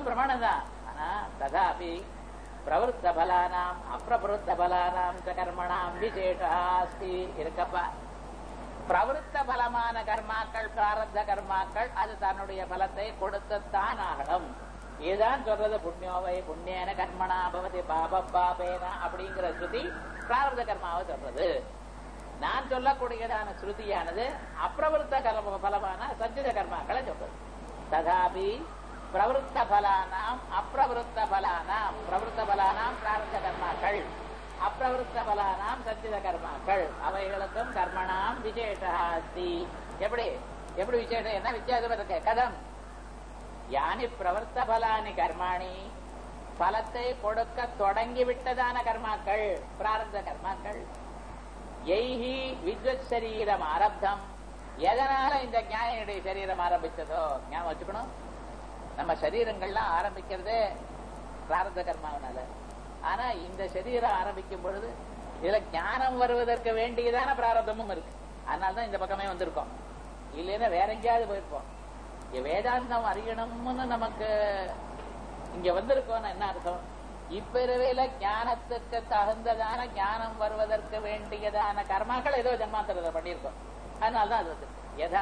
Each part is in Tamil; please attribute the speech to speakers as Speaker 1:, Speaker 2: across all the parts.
Speaker 1: பிரமாணம் தான் ஆனா ததாபி பிரவருத்த பலானாம் அப்பிரவருத்த பலானாம் ச கர்மணாம் விசேஷா அஸ்தி இருக்கப்பா பிரவருத்த பலமான கர்மாக்கள் பிராரப்த கர்மாக்கள் அது தன்னுடைய பலத்தை கொடுத்துத்தான் ஆகணும் இதுதான் சொல்றது புண்ணியோவை புண்ணியன கர்மணா பவதி பாப பாபேன அப்படிங்கிற ஸ்ருதி பிராரப்த கர்மாவை சொல்றது நான் சொல்லக்கூடியதான ஸ்ருதியானது அப்பிரவருத்த கர்ம பலமான சஞ்சித கர்மாக்களை சொல்றது ததாபி பிரவருத்த பலானாம் அப்பிரவருத்த பலானாம் பிரவருத்த பலானாம் பிராரப்த கர்மாக்கள் அப்பிரவருத்த பலானாம் சஞ்சித கர்மாக்கள் அவைகளுக்கும் கர்மணாம் விசேஷா அஸ்தி எப்படி எப்படி விசேஷம் என்ன வித்தியாசம் இருக்கு கதம் யானி பிரவர்த்த பலானி கர்மாணி பலத்தை கொடுக்க தொடங்கி விட்டதான கர்மாக்கள் பிராரப்த கர்மாக்கள் எய்ஹி வித்வத் சரீரம் ஆரப்தம் எதனால இந்த ஞானியுடைய சரீரம் ஆரம்பிச்சதோ ஞாபகம் வச்சுக்கணும் நம்ம சரீரங்கள்லாம் ஆரம்பிக்கிறதே பிராரப்த கர்மாவனால ஆனா இந்த சரீரம் ஆரம்பிக்கும் பொழுது இதுல ஞானம் வருவதற்கு வேண்டியதான பிராரப்தமும் இருக்கு அதனாலதான் இந்த பக்கமே வந்திருக்கோம் இல்லைன்னா வேற எங்கேயாவது போயிருப்போம் இங்க வேதாந்தம் அறியணும்னு நமக்கு இங்க வந்திருக்கோம்னா என்ன அர்த்தம் இப்பிறவையில ஞானத்துக்கு தகுந்ததான ஞானம் வருவதற்கு வேண்டியதான கர்மாக்கள் ஏதோ ஜன்மாந்தரத்தை பண்ணியிருக்கோம் அதனாலதான் அது வந்து யதா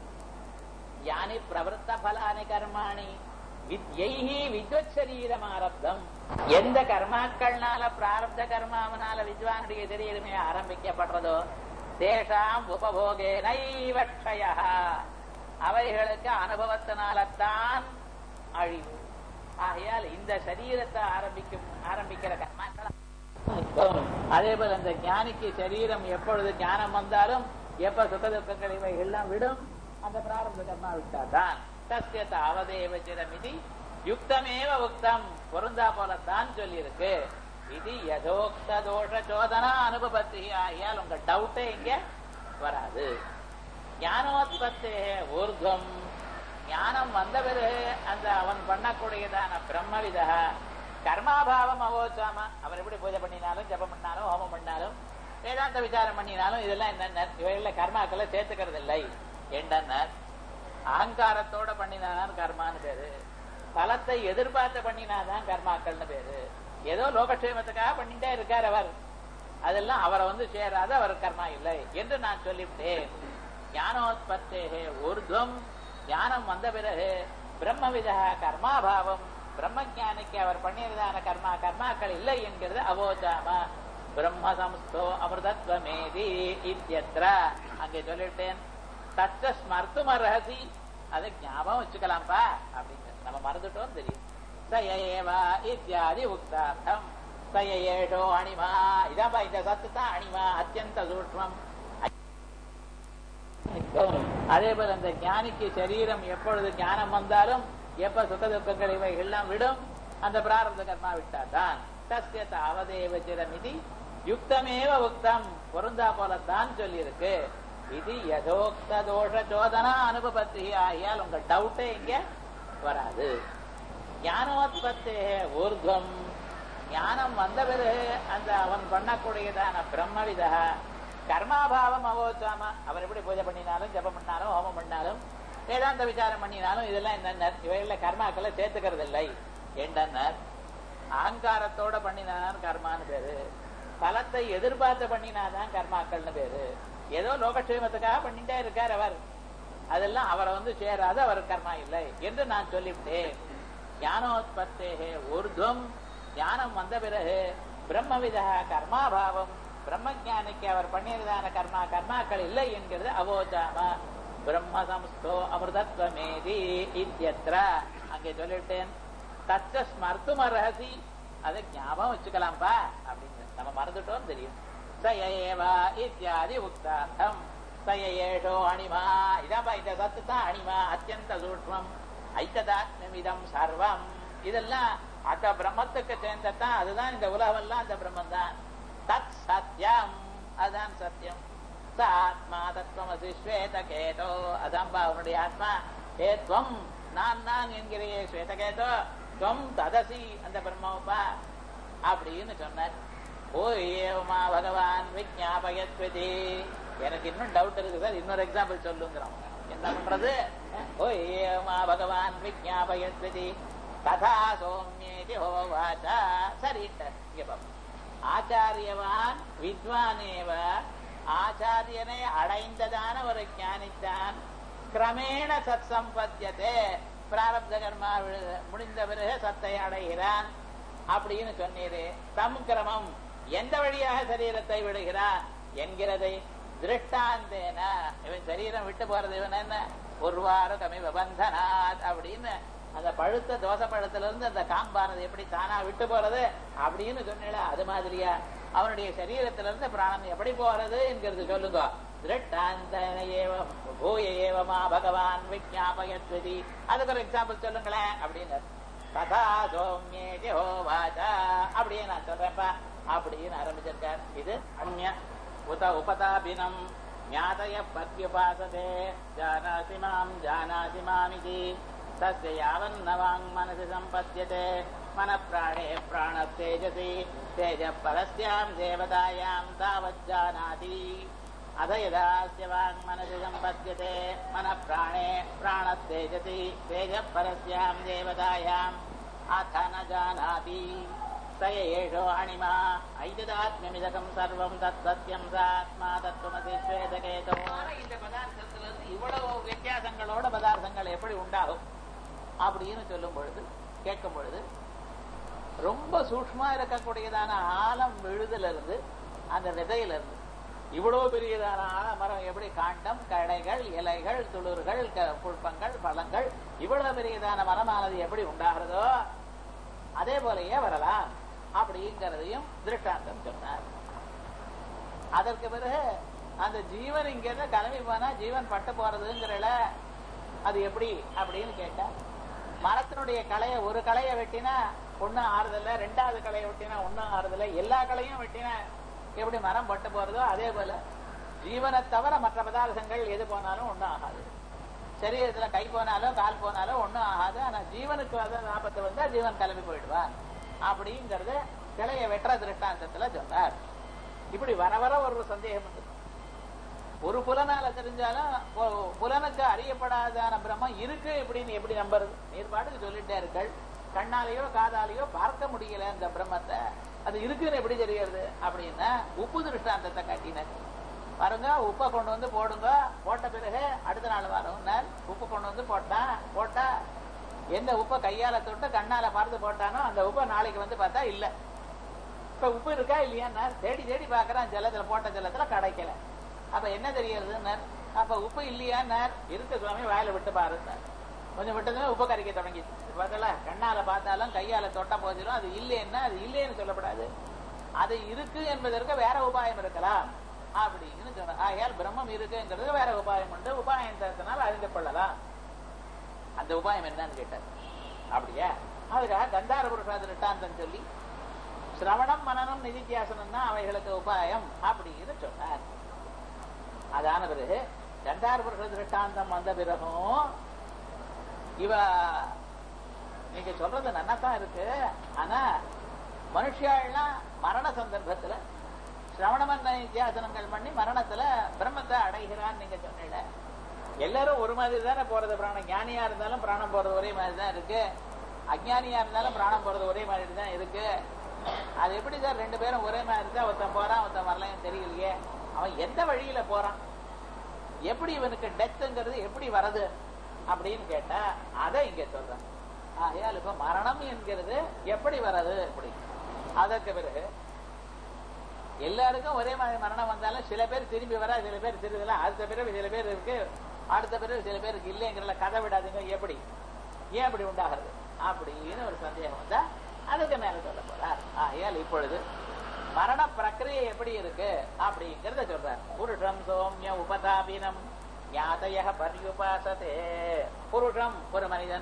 Speaker 1: யானி பிரவருத்த பலானி கர்மாணி வித்யைஹி வித்வத் சரீரம் ஆரப்தம் எந்த கர்மாக்கள்னால பிராரப்த கர்மாவனால வித்வானுடைய சரீரமே ஆரம்பிக்கப்படுறதோ தேஷாம் உபபோகே நைவட்சய அவைகளுக்கு அனுபவத்தினால்தான் அழிவு ஆகையால் இந்த சரீரத்தை ஆரம்பிக்கும் ஆரம்பிக்கிற கர்மாக்கள் அதே போல அந்த ஞானிக்கு சரீரம் எப்பொழுது ஞானம் வந்தாலும் எப்ப சுக துக்கங்கள் இவை எல்லாம் விடும் அந்த பிராரப்த கர்மா விட்டாதான் தஸ்ய தாவதேவ சிரமிதி யுக்தமேவ உக்தம் பொருந்தா போலத்தான் சொல்லியிருக்கு இது யதோக்த தோஷ சோதனா அனுபவத்தி ஆகியால் உங்க டவுட்டே இங்க வராது ஞானோத்பத்தே ஊர்துவம் ஞானம் வந்த பிறகு அந்த அவன் பண்ணக்கூடியதான பிரம்மவித கர்மாபாவம் அவோச்சாம அவர் எப்படி பூஜை பண்ணினாலும் ஜபம் பண்ணாலும் ஹோமம் பண்ணாலும் வேதாந்த விசாரம் பண்ணினாலும் இதெல்லாம் என்ன இவைகள கர்மாக்களை சேர்த்துக்கிறது இல்லை என்றனர் அகங்காரத்தோட பண்ணினாதான் கர்மான்னு பேரு பலத்தை எதிர்பார்த்து பண்ணினாதான் கர்மாக்கள்னு பேரு ஏதோ லோகக்ஷேமத்துக்காக பண்ணிட்டே இருக்கார் அவர் அதெல்லாம் அவரை வந்து சேராது அவர் கர்மா இல்லை என்று நான் சொல்லிவிட்டேன் ஞானோத்பத்தே ஊர்துவம் ஞானம் வந்த பிறகு பிரம்மவித கர்மாபாவம் பிரம்ம ஜானிக்கு அவர் பண்ணியதான கர்மா கர்மாக்கள் இல்லை என்கிறது அவோச்சாம பிரம்ம சம்ஸ்தோ அமிர்தத்வமேதி இத்தியத்ர அங்கே சொல்லிட்டேன் தச்ச ஸ்மர்த்தும் ரகசி அதை ஞாபகம் வச்சுக்கலாம்ப்பா அப்படின்னு நம்ம மறந்துட்டோம் தெரியும் சயேவா இத்தியாதி உக்தார்த்தம் சயேஷோ அணிமா இதாப்பா இந்த சத்து தான் அணிமா அத்தியந்த சூட்சம் அதே போல அந்த ஞானிக்கு சரீரம் எப்பொழுது ஞானம் வந்தாலும் எப்ப சுக துக்கங்கள் இவை எல்லாம் விடும் அந்த பிராரப்த கர்மா விட்டாதான் தஸ்ய தாவதேவ சிரமிதி யுக்தமேவ உக்தம் பொருந்தா போலத்தான் சொல்லியிருக்கு இது யதோக்த தோஷ சோதனா அனுபவத்தி ஆகியால் உங்க டவுட்டே இங்க வராது ஞானோத்பத்தே ஊர்துவம் ஞானம் வந்த பிறகு அந்த அவன் பண்ணக்கூடியதான பிரம்மவித கர்மாபாவம் அவோச்சாம அவர் எப்படி பூஜை பண்ணினாலும் ஜபம் பண்ணாலும் ஹோமம் பண்ணாலும் வேதாந்த விசாரம் பண்ணினாலும் இதெல்லாம் என்ன இவைகள கர்மாக்களை சேர்த்துக்கிறது இல்லை என்றனர் அகங்காரத்தோட பண்ணினாதான் கர்மான்னு பேரு பலத்தை எதிர்பார்த்து பண்ணினாதான் கர்மாக்கள்னு பேரு ஏதோ லோகக்ஷேமத்துக்காக பண்ணிட்டே இருக்கார் அவர் அதெல்லாம் அவரை வந்து சேராது அவர் கர்மா இல்லை என்று நான் சொல்லிவிட்டேன் ஞானோத்பத்தே ஊர்துவம் ஞானம் வந்த பிறகு பிரம்மவித கர்மாபாவம் பிரம்ம ஜானிக்கு அவர் பண்ணியதான கர்மா கர்மாக்கள் இல்லை என்கிறது அவோச்சாம பிரம்ம சம்ஸ்தோ அமிர்தத்வமேதி இத்தியத்ர அங்கே சொல்லிட்டேன் தச்ச ஸ்மர்த்தும் ரகசி அதை ஞாபகம் வச்சுக்கலாம்ப்பா அப்படின்னு நம்ம மறந்துட்டோம் தெரியும் சயேவா இத்தியாதி உக்தார்த்தம் சயேஷோ அணிமா இதாப்பா இந்த சத்து தான் அணிமா அத்தியந்த சூட்சம் ஐக்கதாத்மிதம் சர்வம் இதெல்லாம் அந்த பிரம்மத்துக்கு சேர்ந்ததான் அதுதான் இந்த உலகம் எல்லாம் அந்த பிரம்மம் தான் தத் சத்தியம் அதுதான் சத்தியம் ச ஆத்மா தத்துவமசி ஸ்வேத கேதோ அதான்பா அவனுடைய ஆத்மா ஏத்வம் நான் நான் என்கிறையே ஸ்வேத கேதோ துவம் ததசி அந்த பிரம்மப்பா அப்படின்னு சொன்னார் ஓ ஏவமா பகவான் விஜாபயத்வதி எனக்கு இன்னும் டவுட் இருக்கு சார் இன்னொரு எக்ஸாம்பிள் சொல்லுங்கிறோம் என்ன பண்றது ஓ ஏவமா பகவான் விஜாபயத்வதி ததா சோமியேதி ஹோவாச்ச சரிட்ட இங்க பாப்போம் ஆச்சாரியவான் வித்வானேவ ஆச்சாரியனை அடைந்ததான ஒரு ஞானித்தான் கிரமேண சத் சம்பத்தியதே பிராரப்த கர்மா விழு- முடிந்த பிறகு சத்தை அடைகிறான் அப்படின்னு சொன்னீரு தம் கிரமம் எந்த வழியாக சரீரத்தை விடுகிறான் என்கிறதை திருஷ்டாந்தேன இவன் சரீரம் விட்டு போறது இவன் என்ன ஒரு வாரம் கமிவ பந்தனாத் அப்படின்னு அந்த பழுத்த தோசை பழத்துல இருந்து அந்த காம்பானது எப்படி தானா விட்டு போறது அப்படின்னு சொன்னீங்களா அது மாதிரியா அவனுடைய சரீரத்திலிருந்து பிராணம் எப்படி போறது என்கிறது சொல்லுங்க திருஷ்டாந்தன ஏவம் பூய ஏவமா பகவான் விஜாபயத்வதி அதுக்கு ஒரு எக்ஸாம்பிள் சொல்லுங்களேன் அப்படின்னு ததா சோமியேதி ஹோவாச்சா அப்படியே நான் சொல்றேன்ப்பா அப்படின்னு ஆரம்பிச்சிருக்கார் இது அந்நிய உத உபதாபினம் ஞாதய பத்யுபாசதே ஜானாசி மாம் ஜானாசி மாமிதி தஸ்ய யாவன்ன வாங் மனசி சம்பத்யதே மன பிராணே பிராண தேஜசி தேஜ பரஸ்யாம் தேவதாயாம் தாவத் ஜானாதி अथ यदास्य वाङ्मनसि सम्पद्यते मनः प्राणे प्राणस्तेजति तेजः परस्याम् देवतायाम् अथ न जानाति स एषो अणिमा ऐतदात्म्यमिदकम् सर्वम् तत्सत्यम् सात्मा தத்துவமசி ஸ்வேதகேதோ இந்த பதார்த்தத்திலிருந்து இவ்வளவு வித்தியாசங்களோட பதார்த்தங்கள் எப்படி உண்டாகும் அப்படின்னு சொல்லும் பொழுது கேட்கும் பொழுது ரொம்ப சூக்ஷ்மா இருக்கக்கூடியதான ஆழம் விழுதுல இருந்து அந்த விதையில இருந்து இவ்வளவு பெரியதான ஆலமரம் எப்படி காண்டம் கடைகள் இலைகள் துளிர்கள் க- புஷ்பங்கள் பழங்கள் இவ்வளவு பெரியதான மரமானது எப்படி உண்டாகிறதோ அதே போலயே வரலாம் அப்படிங்கிறதையும் திருஷ்டாந்தம் சொன்னார் அதற்கு பிறகு அந்த ஜீவன் இங்கிருந்து கிளம்பி போனா ஜீவன் பட்டு போறதுங்கிறல அது எப்படி அப்படின்னு கேட்டா மரத்தினுடைய களைய ஒரு களைய வெட்டினா ஒண்ணும் ஆறுதல்ல ரெண்டாவது களைய வெட்டினா ஒண்ணும் ஆறுதல்ல எல்லா களையும் வெட்டினா எப்படி மரம் பட்டு போறதோ அதே போல ஜீவனை தவிர மற்ற பதார்த்தங்கள் எது போனாலும் ஒண்ணும் ஆகாது சரீரத்துல கை போனாலும் கால் போனாலும் ஒண்ணும் ஆகாது ஆனா ஜீவனுக்கு வந்து ஆபத்து வந்தா ஜீவன் கிளம்பி போயிடுவான் அப்படிங்கறது கிளைய வெட்டுற திருஷ்டாந்தத்துல சொன்னார் இப்படி வர வர ஒரு சந்தேகம் வந்து ஒரு புலனால தெரிஞ்சாலும் ஒ- புலனுக்கு அறியப்படாதான பிரம்மம் இருக்கு இப்படின்னு எப்படி நம்புறது நீர் பாட்டுக்கு சொல்லிட்டே இருக்கள் கண்ணாலேயோ காதாலேயோ பார்க்க முடியல அந்த பிரம்மத்தை அது இருக்குன்னு எப்படி தெரியறது அப்படின்னா உப்பு திருஷ்டாந்தத்தை காட்டினார் பாருங்க உப்பை கொண்டு வந்து போடுங்க போட்ட பிறகு அடுத்த நாள் வரும் உப்பு கொண்டு வந்து போட்டான் போட்டா எந்த உப்பை கையால தொட்டு கண்ணால பார்த்து போட்டானோ அந்த உப்பை நாளைக்கு வந்து பார்த்தா இல்ல இப்ப உப்பு இருக்கா இல்லையா தேடி தேடி பாக்குறான் ஜலத்துல போட்ட ஜலத்துல கிடைக்கல அப்ப என்ன தெரியறதுன்னு அப்ப உப்பு இல்லையான்னார் இருக்கு சுவாமி வாயில விட்டு பாருன்னார் கொஞ்சம் விட்டதுமே உப்பு கரைக்க தொடங்கி பார்த்தல கண்ணால பார்த்தாலும் கையால தொட்ட போதிலும் அது இல்லைன்னா அது இல்லைன்னு சொல்லப்படாது அது இருக்கு என்பதற்கு வேற உபாயம் இருக்கலாம் அப்படின்னு சொன்ன ஆகையால் பிரம்மம் இருக்குங்கிறது வேற உபாயம் உண்டு உபாயம் தரத்தினால் அறிந்து கொள்ளலாம் அந்த உபாயம் என்னன்னு கேட்டார் அப்படியா அதுக்காக கந்தார புருஷாத நிட்டாந்தம் சொல்லி சிரவணம் மனநம் நிதித்தியாசனம் தான் அவைகளுக்கு உபாயம் அப்படின்னு சொன்னார் அதான பிறகு கந்தார புருஷ திருஷ்டாந்தம் வந்த பிறகும் இவ நீங்க சொல்றது நன்னாதான் இருக்கு ஆனா மனுஷியாள்லாம் மரண சந்தர்ப்பத்துல சிரவணமன்ன நித்தியாசனங்கள் பண்ணி மரணத்துல பிரம்மத்தை அடைகிறான்னு நீங்க சொன்னீங்க எல்லாரும் ஒரு மாதிரி தானே போறது பிராணம் ஞானியா இருந்தாலும் பிராணம் போறது ஒரே மாதிரி தான் இருக்கு அஜ்ஞானியா இருந்தாலும் பிராணம் போறது ஒரே மாதிரி தான் இருக்கு அது எப்படி சார் ரெண்டு பேரும் ஒரே மாதிரி தான் ஒருத்தன் போறான் ஒருத்தன் வரலையும் தெரியலையே அவன் எந்த வழியில போறான் எப்படி இவனுக்கு டெத்துங்கிறது எப்படி வருது அப்படின்னு கேட்டா அதை இங்க சொல்றேன் ஆகையால் இப்ப மரணம் என்கிறது எப்படி வர்றது அப்படி அதற்கு பிறகு எல்லாருக்கும் ஒரே மாதிரி மரணம் வந்தாலும் சில பேர் திரும்பி வர சில பேர் திரும்பல அடுத்த பிறகு சில பேர் இருக்கு அடுத்த பிறகு சில பேருக்கு இல்லைங்கிறத கதை விடாதுங்க எப்படி ஏன் அப்படி உண்டாகிறது அப்படின்னு ஒரு சந்தேகம் வந்தா அதுக்கு மேல சொல்ல போறார் ஆகையால் இப்பொழுது மரண பிரக்கிரியை எப்படி இருக்கு அப்படிங்கறத சொல்றார் புருஷம் சோம்ய உபதாபீனம் ஞாதய பரியுபாசதே புருஷம் ஒரு மனிதன்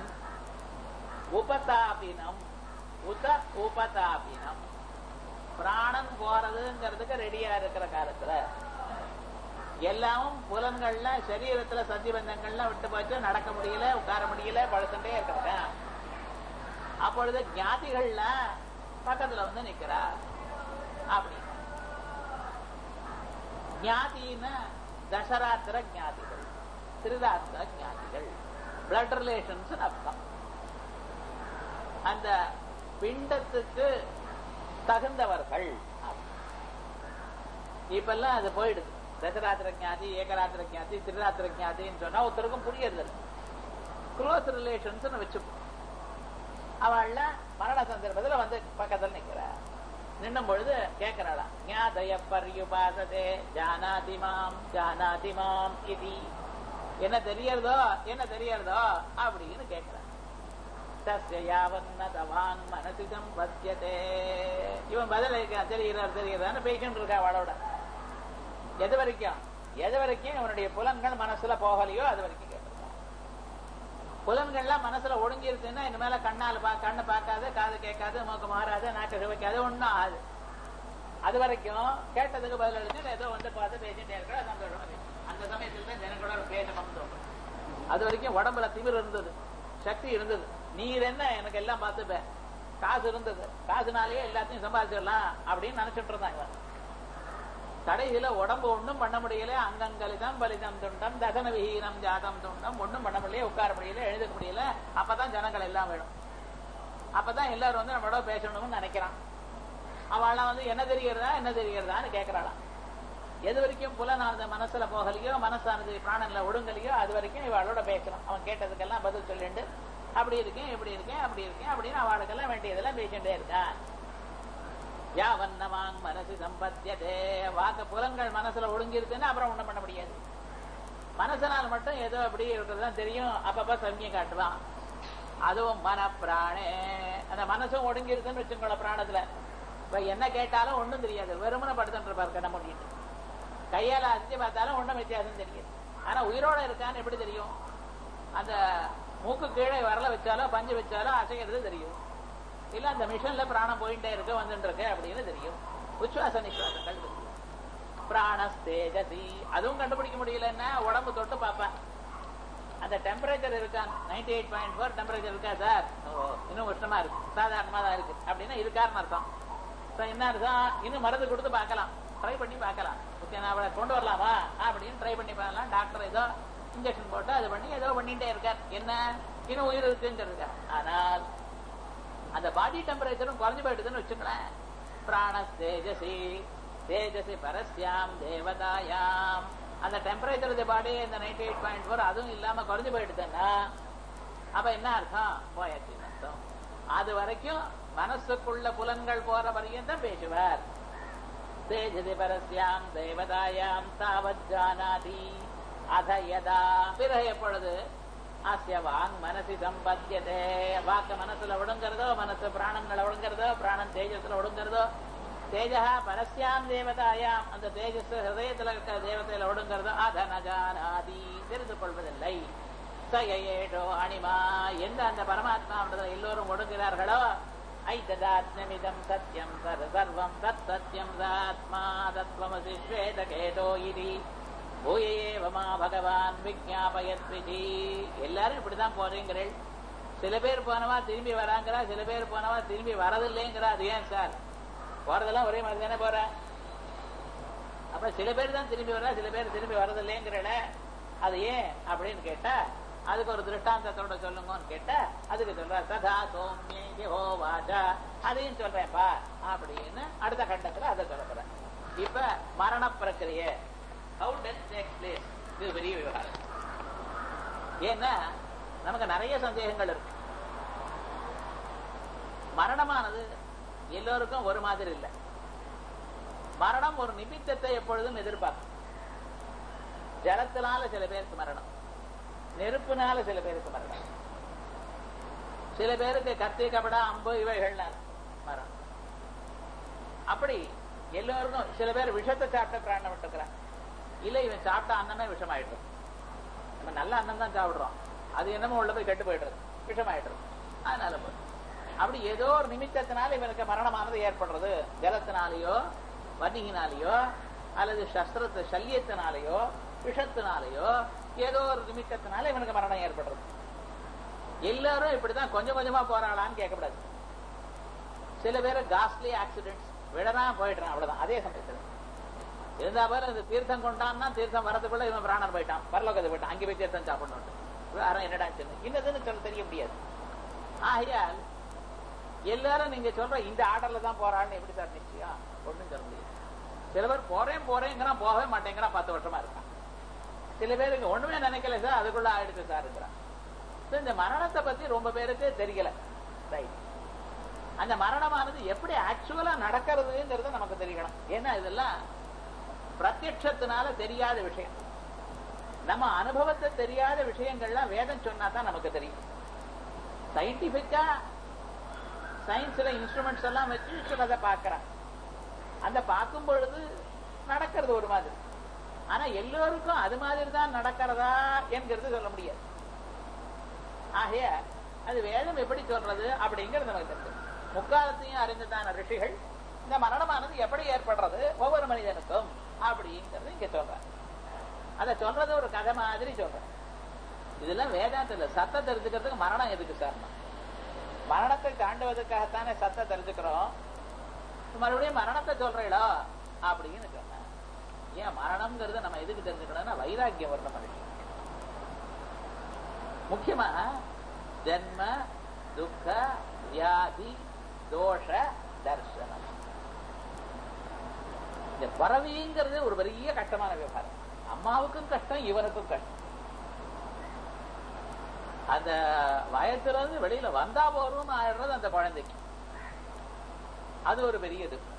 Speaker 1: உபதாபினம் உத உபதாபினம் பிராணன் போறதுங்கிறதுக்கு ரெடியா இருக்கிற காலத்துல எல்லாமும் புலன்கள்ல சரீரத்துல சத்தியபந்தங்கள்லாம் விட்டு போச்சு நடக்க முடியல உட்கார முடியல படுத்துட்டே இருக்கிறாங்க அப்பொழுது ஞாதிகள்ல பக்கத்துல வந்து நிக்கிறா அப்படி ஞாதின்னு தசராத்திர ஞாதிகள் திருதாத்திர ஞாதிகள் பிளட் ரிலேஷன்ஸ் அர்த்தம் அந்த பிண்டத்துக்கு தகுந்தவர்கள் இப்பெல்லாம் அது போயிடுது தசராத்திர ஜாதி ஏகராத்திர ஜாதி திருராத்திர ஜாதின்னு சொன்னா ஒருத்தருக்கும் புரியறது க்ளோஸ் ரிலேஷன்ஸ் வச்சுப்போம் அவள்ல மரண சந்தர்ப்பத்துல வந்து பக்கத்துல நிக்கிறா நின்னும் பொழுது கேட்கிறாளாம் ஞாதய பர்யுபாசதே ஜானாதி மாம் ஜானாதி மாம் இது என்ன தெரியறதோ என்ன தெரியறதோ அப்படின்னு கேட்கிறான் தஸ்ய யாவன்னதவான் மனசிதம் பத்தியதே இவன் பதில் இருக்கான் தெரிகிறார் தெரிகிறான்னு பேசிட்டு இருக்கா அவளோட எது வரைக்கும் எது வரைக்கும் இவனுடைய புலன்கள் மனசுல போகலையோ அது வரைக்கும் கேட்டிருக்கான் புலன்கள்லாம் மனசுல ஒடுங்கிருச்சுன்னா இனிமேல கண்ணால பா கண்ணு பார்க்காது காது கேட்காது மூக்கு மாறாது நாக்கு சுவைக்காது ஒண்ணும் ஆகுது அது வரைக்கும் கேட்டதுக்கு பதில் அளிச்சு ஏதோ வந்து பார்த்து பேசிட்டே இருக்கிற சந்தோஷமா இருக்கு. அந்த சமயத்துல தான் ஜனங்களோட பேசணும்னு தோணும் அது வரைக்கும் உடம்புல திமிர் இருந்தது சக்தி இருந்தது நீர் என்ன எனக்கு எல்லாம் பார்த்துப்ப காசு இருந்தது காசுனாலேயே எல்லாத்தையும் சம்பாதிச்சிடலாம் அப்படின்னு நினைச்சிட்டு இருந்தாங்க கடைசியில உடம்பு ஒண்ணும் பண்ண முடியல அங்கங்கலிதம் பலிதம் துண்டம் தகன விஹீனம் ஜாதம் துண்டம் ஒண்ணும் பண்ண முடியல உட்கார முடியல எழுத முடியல அப்பதான் ஜனங்கள் எல்லாம் வேணும் அப்பதான் எல்லாரும் வந்து நம்மளோட பேசணும்னு நினைக்கிறான் அவளாம் வந்து என்ன தெரிகிறதா என்ன தெரிகிறதான்னு கேட்கறாளாம் எது வரைக்கும் புலனானது மனசுல போகலையோ மனசானது பிராணன்ல ஒடுங்கலையோ அது வரைக்கும் இவளோட பேசலாம் அவன் கேட்டதுக்கெல்லாம் பதில் சொல்லிண்டு அப்படி இருக்கேன் இப்படி இருக்கேன் அப்படி இருக்கேன் அப்படின்னு அவளுக்கெல்லாம் வேண்டியதெல்லாம் பேசிட்டே இருக்கான் யாவன்னமாங் மனசு சம்பத்தியதே வாக்கு புலன்கள் மனசுல ஒடுங்கிருக்குன்னு அப்புறம் ஒண்ணும் பண்ண முடியாது மனசனால் மட்டும் ஏதோ அப்படி இருக்கிறதுதான் தெரியும் அப்பப்ப சமயம் காட்டுவான் அதுவும் மன பிராணே அந்த மனசும் ஒடுங்கி இருக்குன்னு வச்சுக்கோங்கள பிராணத்துல இப்ப என்ன கேட்டாலும் ஒண்ணும் தெரியாது வெறுமனை படுத்துட்டு இருப்பார் கண்ண மூடிட்டு கையால அரிசி பார்த்தாலும் ஒண்ணும் வித்தியாசம் தெரியாது ஆனா உயிரோட இருக்கான்னு எப்படி தெரியும் அந்த மூக்கு கீழே வரல வச்சாலோ பஞ்சு வச்சாலோ அசைகிறது தெரியும் இல்ல அந்த மிஷின்ல பிராணம் போயிட்டே இருக்கு வந்துட்டு இருக்கு அப்படின்னு தெரியும் உச்சுவாச நிசுவாசங்கள் தெரியும் பிராணஸ்தேஜசி அதுவும் கண்டுபிடிக்க முடியலன்னா உடம்பு தொட்டு பார்ப்பேன் அந்த டெம்பரேச்சர் இருக்கான் ninety eight point four temperature இருக்கா சார் ஓ இன்னும் உஷ்ணமா இருக்கு சாதாரணமா தான் இருக்கு அப்படின்னா இருக்காருன்னு அர்த்தம் So, என்ன அர்த்தம் இன்னும் மருந்து கொடுத்து பார்க்கலாம் ட்ரை பண்ணி பார்க்கலாம் ஓகே நான் அவளை கொண்டு வரலாமா அப்படின்னு ட்ரை பண்ணி பார்க்கலாம் டாக்டர் ஏதோ இன்ஜெக்ஷன் போட்டு அது பண்ணி ஏதோ பண்ணிட்டே இருக்கார் என்ன இன்னும் உயிர் இருக்குன்னு இருக்கார் ஆனால் அந்த பாடி டெம்பரேச்சரும் குறைஞ்சு போயிடுதுன்னு வச்சுங்களேன் பிராண தேஜசி தேஜசி பரஸ்யாம் தேவதாயாம் அந்த டெம்பரேச்சர் பாடி இந்த நைன்டி எயிட் பாயிண்ட் ஃபோர் அதுவும் இல்லாம குறைஞ்சு போயிடுதுன்னா அப்ப என்ன அர்த்தம் போயாச்சுன்னு அர்த்தம் அது வரைக்கும் மனசுக்குள்ள புலன்கள் போற வரைக்கும் தான் பேசுவார் தேஜதி பரஸ்யாம் தேவதாயாம் தாவத் ஜானாதி அத யதா பிறகு எப்பொழுது ஆசிய வாங் மனசி சம்பத்தியதே வாக்க மனசுல ஒடுங்கிறதோ மனசு பிராணங்களை ஒடுங்கிறதோ பிராணன் தேஜஸ்ல ஒடுங்கிறதோ தேஜா பரஸ்யாம் தேவதாயாம் அந்த தேஜஸ் ஹிருதயத்துல இருக்கிற தேவதையில ஒடுங்கிறதோ அத நஜானாதி தெரிந்து கொள்வதில்லை சயேஷோ அனிமா எந்த அந்த பரமாத்மாவிடத்தில் எல்லோரும் ஒடுங்கிறார்களோ ஐததாத்மிதம் சத்யம் சர் சர்வம் தத் சத்யம் சாத்மா தத்வமசி ஸ்வேதகேதோ இதி பூயேவமா பகவான் விஜாபயத் விதி எல்லாரும் இப்படிதான் போறீங்கிறீள் சில பேர் போனவா திரும்பி வராங்கிறா சில பேர் போனவா திரும்பி வரதில்லைங்கிறா அது ஏன் சார் போறதெல்லாம் ஒரே மாதிரி தானே போற அப்ப சில பேர் தான் திரும்பி வரா சில பேர் திரும்பி வரதில்லைங்கிறல அது ஏன் அப்படின்னு கேட்டா அதுக்கு ஒரு திருஷ்டாந்தத்தோட சொல்லுங்கன்னு கேட்டா அதுக்கு சொல்ற சதா சோம்யே ஹோ வாஜா அதையும் சொல்றேன்ப்பா அப்படின்னு அடுத்த கட்டத்துல அதை சொல்ல போறேன் இப்ப மரண பிரக்கிரிய ஹவு டெத் டேக் பிளேஸ் இது பெரிய விவகாரம் ஏன்னா நமக்கு நிறைய சந்தேகங்கள் இருக்கு மரணமானது எல்லோருக்கும் ஒரு மாதிரி இல்லை மரணம் ஒரு நிமித்தத்தை எப்பொழுதும் எதிர்பார்க்கும் ஜலத்தினால சில பேருக்கு மரணம் நெருப்புனால சில பேருக்கு மரணம் சில பேருக்கு கத்தி கபடா அம்பு இவைகள்னால மரணம் அப்படி எல்லோருக்கும் சில பேர் விஷத்தை சாப்பிட்ட பிராணம் விட்டுக்கிறான் இல்ல இவன் சாப்பிட்ட அன்னமே விஷமாயிடும் நம்ம நல்ல அன்னம் தான் சாப்பிடுறோம் அது என்னமோ உள்ள போய் கெட்டு போயிடுறது விஷமாயிடுறது அதனால போய் அப்படி ஏதோ ஒரு நிமித்தத்தினால இவனுக்கு மரணமானது ஏற்படுறது ஜலத்தினாலேயோ வன்னியினாலேயோ அல்லது சஸ்திரத்து சல்யத்தினாலேயோ விஷத்தினாலேயோ ஏதோ ஒரு நிமித்தத்தினால இவனுக்கு மரணம் ஏற்படுறது எல்லாரும் இப்படிதான் கொஞ்சம் கொஞ்சமா போறாளான்னு கேட்கக்கூடாது சில பேர் காஸ்ட்லி ஆக்சிடென்ட்ஸ் விடதான் போயிடுறான் அவ்வளவுதான் அதே சமயத்துல இருந்தா போல இந்த தீர்த்தம் கொண்டான்னா தீர்த்தம் வரதுக்குள்ள இவன் பிராணன் போயிட்டான் பரலோகத்தை போயிட்டான் அங்கே போய் தீர்த்தம் சாப்பிடணும் வேற என்னடா சின்ன இன்னதுன்னு சொல்ல தெரிய முடியாது ஆகையால் எல்லாரும் நீங்க சொல்ற இந்த ஆர்டர்ல தான் போறான்னு எப்படி சார் நிச்சயம் ஒண்ணும் சொல்ல முடியாது சில பேர் போறேன் போறேங்கிறான் போகவே மாட்டேங்கிறான் பத்து வருஷமா இருக்கான் சில பேருக்கு ஒண்ணுமே நினைக்கல சார் அதுக்குள்ள ஆயிடுச்சு சார் இருக்கிறான் இந்த மரணத்தை பத்தி ரொம்ப பேருக்கு தெரியல ரைட் அந்த மரணமானது எப்படி ஆக்சுவலா நடக்கிறதுங்கிறது நமக்கு தெரியணும் ஏன்னா இதெல்லாம் பிரத்யட்சத்தினால தெரியாத விஷயம் நம்ம அனுபவத்தை தெரியாத விஷயங்கள்லாம் வேதம் சொன்னா தான் நமக்கு தெரியும் சயின்டிபிக்கா சயின்ஸ்ல இன்ஸ்ட்ருமெண்ட்ஸ் எல்லாம் வச்சு சிலதை பார்க்கறான் அந்த பார்க்கும் பொழுது நடக்கிறது ஒரு மாதிரி ஆனா எல்லோருக்கும் அது மாதிரி தான் நடக்கிறதா என்கிறது சொல்ல முடியாது ஆகைய அது வேதம் எப்படி சொல்றது அப்படிங்கிறது நமக்கு தெரியும் முக்காலத்தையும் அறிந்ததான ரிஷிகள் இந்த மரணமானது எப்படி ஏற்படுறது ஒவ்வொரு மனிதனுக்கும் அப்படிங்கிறது இங்க சொல்றாங்க அத சொல்றது ஒரு கதை மாதிரி சொல்றேன் இதெல்லாம் வேதாந்தத்துல சத்த தெரிஞ்சுக்கிறதுக்கு மரணம் எதுக்கு சார் மரணத்தை தாண்டுவதற்காகத்தானே சத்த தெரிஞ்சுக்கிறோம் மறுபடியும் மரணத்தை சொல்றீடா அப்படின்னு சொன்ன ஏன் மரணம்ங்கிறது நம்ம எதுக்கு தெரிஞ்சுக்கணும்னா வைராக்கியம் வரணும் மனுஷன் முக்கியமா ஜென்ம துக்க வியாதி தோஷ தர்சனம் இந்த பறவைங்கிறது ஒரு பெரிய கஷ்டமான விவகாரம் அம்மாவுக்கும் கஷ்டம் இவனுக்கும் கஷ்டம் அந்த வயத்துல இருந்து வெளியில வந்தா போறோம்னு ஆயிடுறது அந்த குழந்தைக்கு அது ஒரு பெரிய இது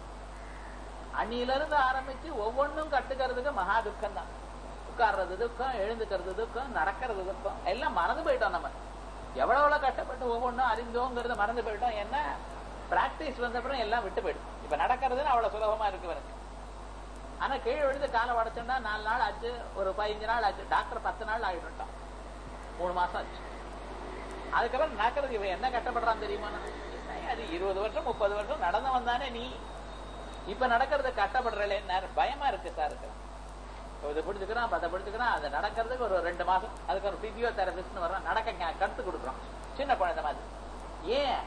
Speaker 1: அன்னில இருந்து ஆரம்பிச்சு ஒவ்வொன்றும் கட்டுக்கிறதுக்கு மகா துக்கம் தான் உட்கார்றது துக்கம் எழுந்துக்கிறது துக்கம் நடக்கிறது துக்கம் எல்லாம் மறந்து போயிட்டோம் நம்ம எவ்வளவு எவ்வளவு கஷ்டப்பட்டு ஒவ்வொன்றும் அறிந்தோங்கிறத மறந்து போயிட்டோம் என்ன பிராக்டிஸ் வந்த அப்புறம் எல்லாம் விட்டு போயிடும் இப்ப நடக்கிறதுன்னு அவ்வளவு சுலபமா இருக்கு எனக்கு ஆனா கீழே விழுந்து காலை உடச்சோம்னா நாலு நாள் ஆச்சு ஒரு பதினஞ்சு நாள் ஆச்சு டாக்டர் பத்து நாள் ஆகிட்டோம் மூணு மாசம் ஆச்சு அதுக்கப்புறம் நடக்கிறது இவன் என்ன கஷ்டப்படுறான் தெரியுமா அது இருபது வருஷம் முப்பது வருஷம் நடந்து வந்தானே நீ இப்ப நடக்கிறது கஷ்டப்படுறே பயமா இருக்கு சார் இருக்கிறான் இதை பிடிச்சுக்கிறான் பத்தை பிடிச்சுக்கிறான் அது நடக்கிறதுக்கு ஒரு ரெண்டு மாசம் அதுக்கு ஒரு பிபியோ தெரபிஸ்ட்னு வர்றான் நடக்க கத்து கொடுக்குறோம் சின்ன குழந்தை மாதிரி ஏன்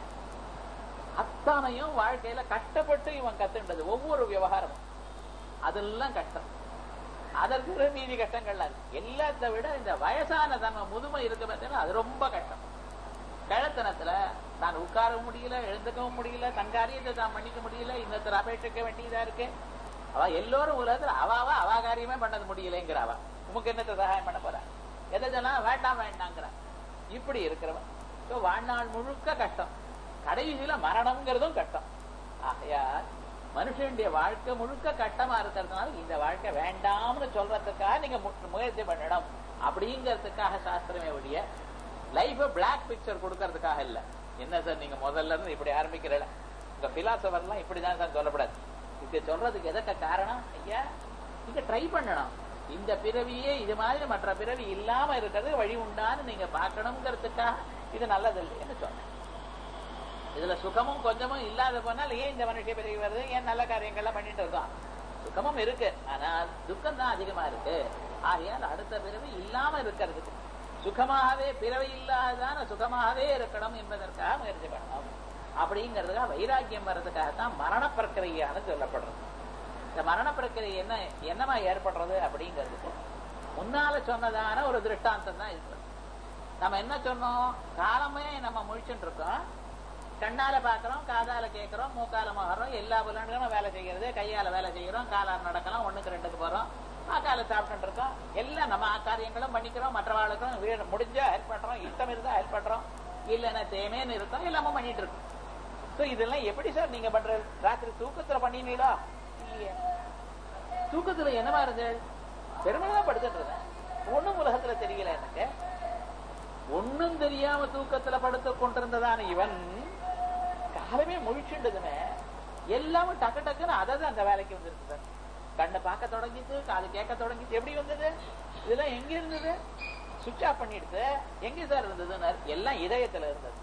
Speaker 1: அத்தனையும் வாழ்க்கையில கஷ்டப்பட்டு இவன் கத்துன்றது ஒவ்வொரு விவகாரமும் அதெல்லாம் கஷ்டம் அதற்கு மீதி கஷ்டங்கள்லாம் இருக்கு எல்லாத்தை விட இந்த வயசான தன்மை முதுமை இருக்கு பார்த்தீங்கன்னா அது ரொம்ப கஷ்டம் கிழத்தனத்துல நான் உட்காரவும் முடியல எழுந்துக்கவும் முடியல தன் காரியத்தை தான் பண்ணிக்க முடியல இன்னொருத்தர் அபேட்சிக்க வேண்டியதா இருக்கு அவ எல்லோரும் உலகத்துல அவாவா அவா காரியமே பண்ணது முடியலைங்கிற அவ உமக்கு என்னத்தை சகாயம் பண்ண போற எதை சொன்னா வேண்டாம் வேண்டாங்கிற இப்படி இருக்கிறவன் வாழ்நாள் முழுக்க கஷ்டம் கடைசியில மரணம்ங்கிறதும் கஷ்டம் ஆகையால் மனுஷனுடைய வாழ்க்கை முழுக்க கட்டமா இருக்கிறதுனால இந்த வாழ்க்கை வேண்டாம்னு சொல்றதுக்காக நீங்க முயற்சி பண்ணணும் அப்படிங்கிறதுக்காக சாஸ்திரமே ஒழிய லைஃப் பிளாக் பிக்சர் கொடுக்கறதுக்காக இல்ல என்ன சார் நீங்க முதல்ல இருந்து இப்படி ஆரம்பிக்கிறல உங்க பிலாசபர் எல்லாம் இப்படிதான் சார் சொல்லப்படாது இது சொல்றதுக்கு எதற்கு காரணம் ஐயா நீங்க ட்ரை பண்ணணும் இந்த பிறவியே இது மாதிரி மற்ற பிறவி இல்லாம இருக்கிறது வழி உண்டான்னு நீங்க பார்க்கணுங்கிறதுக்காக இது நல்லது இல்லைன்னு சொன்னேன் இதுல சுகமும் கொஞ்சமும் இல்லாத போனால் ஏன் இந்த மனுஷ பிறவி வருது ஏன் நல்ல காரியங்கள்லாம் பண்ணிட்டு இருக்கோம் சுகமும் இருக்கு ஆனா துக்கம் தான் அதிகமா இருக்கு ஆகையால் அடுத்த பிறவி இல்லாம இருக்கிறதுக்கு சுகமாகவே பிறவி இல்லாதான சுகமாகவே இருக்கணும் என்பதற்காக முயற்சி பண்ணணும் அப்படிங்கிறதுக்காக வைராக்கியம் வர்றதுக்காகத்தான் மரண பிரக்கிரியான்னு சொல்லப்படுறது இந்த மரண பிரக்கிரியை என்ன என்னமா ஏற்படுறது அப்படிங்கிறதுக்கு முன்னால சொன்னதான ஒரு திருஷ்டாந்தம் தான் இருக்கு நம்ம என்ன சொன்னோம் காலமே நம்ம முழிச்சுட்டு இருக்கோம் கண்ணால பாக்குறோம் காதால கேட்கிறோம் மூக்கால மகறோம் எல்லா புலன்களும் வேலை செய்யறது கையால வேலை செய்யறோம் காலால நடக்கலாம் ஒண்ணுக்கு ரெண்டுக்கு போறோம் ஆக்கால சாப்பிட்டு இருக்கோம் எல்லாம் நம்ம காரியங்களும் பண்ணிக்கிறோம் மற்றவாளுக்கும் வீடு முடிஞ்சா ஹெல்ப் பண்றோம் இஷ்டம் இருந்தா ஹெல்ப் பண்றோம் இல்லைன்னா தேமேன்னு இருக்கோம் எல்லாமே பண்ணிட்டு இருக்கோம் சோ இதெல்லாம் எப்படி சார் நீங்க பண்ற ராத்திரி தூக்கத்துல பண்ணினீங்களா இல்லையே தூக்கத்துல என்னவா இருந்து பெருமைதான் படுத்துட்டு இருந்தேன் ஒண்ணும் உலகத்துல தெரியல எனக்கு ஒண்ணும் தெரியாம தூக்கத்துல படுத்து கொண்டிருந்ததான இவன் காலமே முழிச்சுண்டதுமே எல்லாமே டக்கு டக்குன்னு அதான் அந்த வேலைக்கு வந்துருக்கு சார் கண்ணை பார்க்க தொடங்கிச்சு காது கேட்க தொடங்கிச்சு எப்படி வந்தது இதெல்லாம் எங்க இருந்தது சுவிட்ச் ஆஃப் பண்ணிடுது எங்க சார் இருந்ததுன்னு எல்லாம் இதயத்துல இருந்தது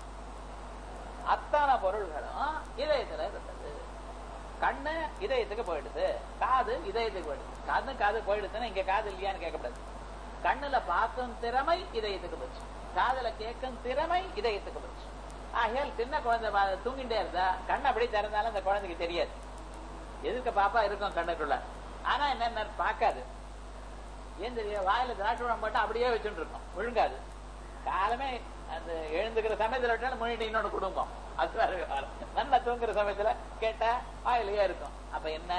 Speaker 1: அத்தான பொருள்களும் இதயத்துல இருந்தது கண்ணு இதயத்துக்கு போயிடுது காது இதயத்துக்கு போயிடுது காது காது போயிடுதுன்னா இங்க காது இல்லையான்னு கேட்கக்கூடாது கண்ணுல பார்க்கும் திறமை இதயத்துக்கு போச்சு காதுல கேட்கும் திறமை இதயத்துக்கு போச்சு ஆகையால் சின்ன குழந்தை தூங்கிட்டே இருந்தா கண் அப்படி திறந்தாலும் அந்த குழந்தைக்கு தெரியாது எதுக்கு பாப்பா இருக்கும் கண்ணுக்குள்ள ஆனா என்ன பார்க்காது ஏன் தெரியும் வாயில திராட்சம் போட்டு அப்படியே வச்சுட்டு இருக்கோம் விழுங்காது காலமே அந்த எழுந்துக்கிற சமயத்துல விட்டாலும் முன்னிட்டு இன்னொன்று குடும்பம் அது வேற விவகாரம் நல்லா தூங்குற சமயத்துல கேட்டா வாயிலேயே இருக்கும் அப்ப என்ன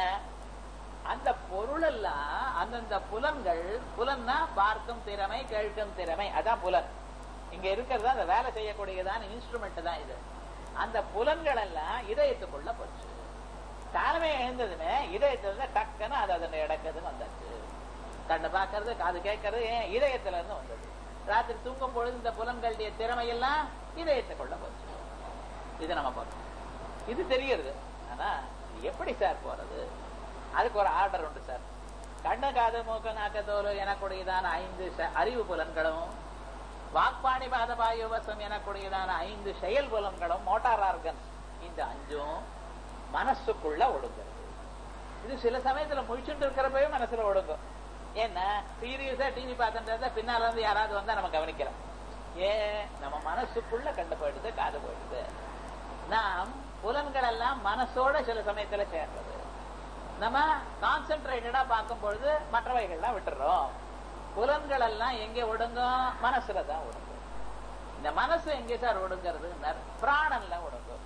Speaker 1: அந்த பொருள் எல்லாம் அந்தந்த புலன்கள் புலன்னா பார்க்கும் திறமை கேட்கும் திறமை அதான் புலன் இங்க இருக்கிறது அந்த வேலை செய்யக்கூடியதான இன்ஸ்ட்ருமெண்ட் தான் இது அந்த புலன்கள் எல்லாம் இதயத்துக்குள்ள போச்சு காலமே எழுந்ததுன்னு இதயத்துல டக்குன்னு அது அதன் இடக்குதுன்னு வந்தாச்சு கண்ணு பார்க்கறது காது கேட்கறது ஏன் இதயத்துல இருந்து வந்தது ராத்திரி தூங்கும் பொழுது இந்த புலன்களுடைய திறமை எல்லாம் இதயத்துக்குள்ள போச்சு இது நம்ம பார்க்கணும் இது தெரியுது ஆனா இது எப்படி சார் போறது அதுக்கு ஒரு ஆர்டர் உண்டு சார் கண்ணு காது மூக்கு நாக்கு தோல் எனக்கூடியதான ஐந்து ச- அறிவு புலன்களும் வாக்பாணி பாத பாயுவசம் எனக்கூடியதான ஐந்து செயல் புலன்களும் மோட்டார் ஆர்கன்ஸ் இந்த அஞ்சும் மனசுக்குள்ள ஒடுங்கிறது இது சில சமயத்துல முழிச்சுட்டு இருக்கிறப்பவே மனசுல ஒடுங்கும் ஏன்னா சீரியஸா டிவி பார்த்துட்டு இருந்தா பின்னால இருந்து யாராவது வந்தா நம்ம கவனிக்கலாம் ஏன் நம்ம மனசுக்குள்ள கண்டு போயிடுது காது போயிடுது நாம் புலன்கள் எல்லாம் மனசோட சில சமயத்துல சேர்றது நம்ம கான்சென்ட்ரேட்டடா பார்க்கும் பொழுது மற்றவைகள்லாம் விட்டுறோம் புலன்கள் எல்லாம் எங்க ஒடுங்கும் மனசுல தான் ஒடுங்கும் இந்த மனசு எங்க சார் ஒடுங்கிறது பிராணன்ல ஒடுங்கும்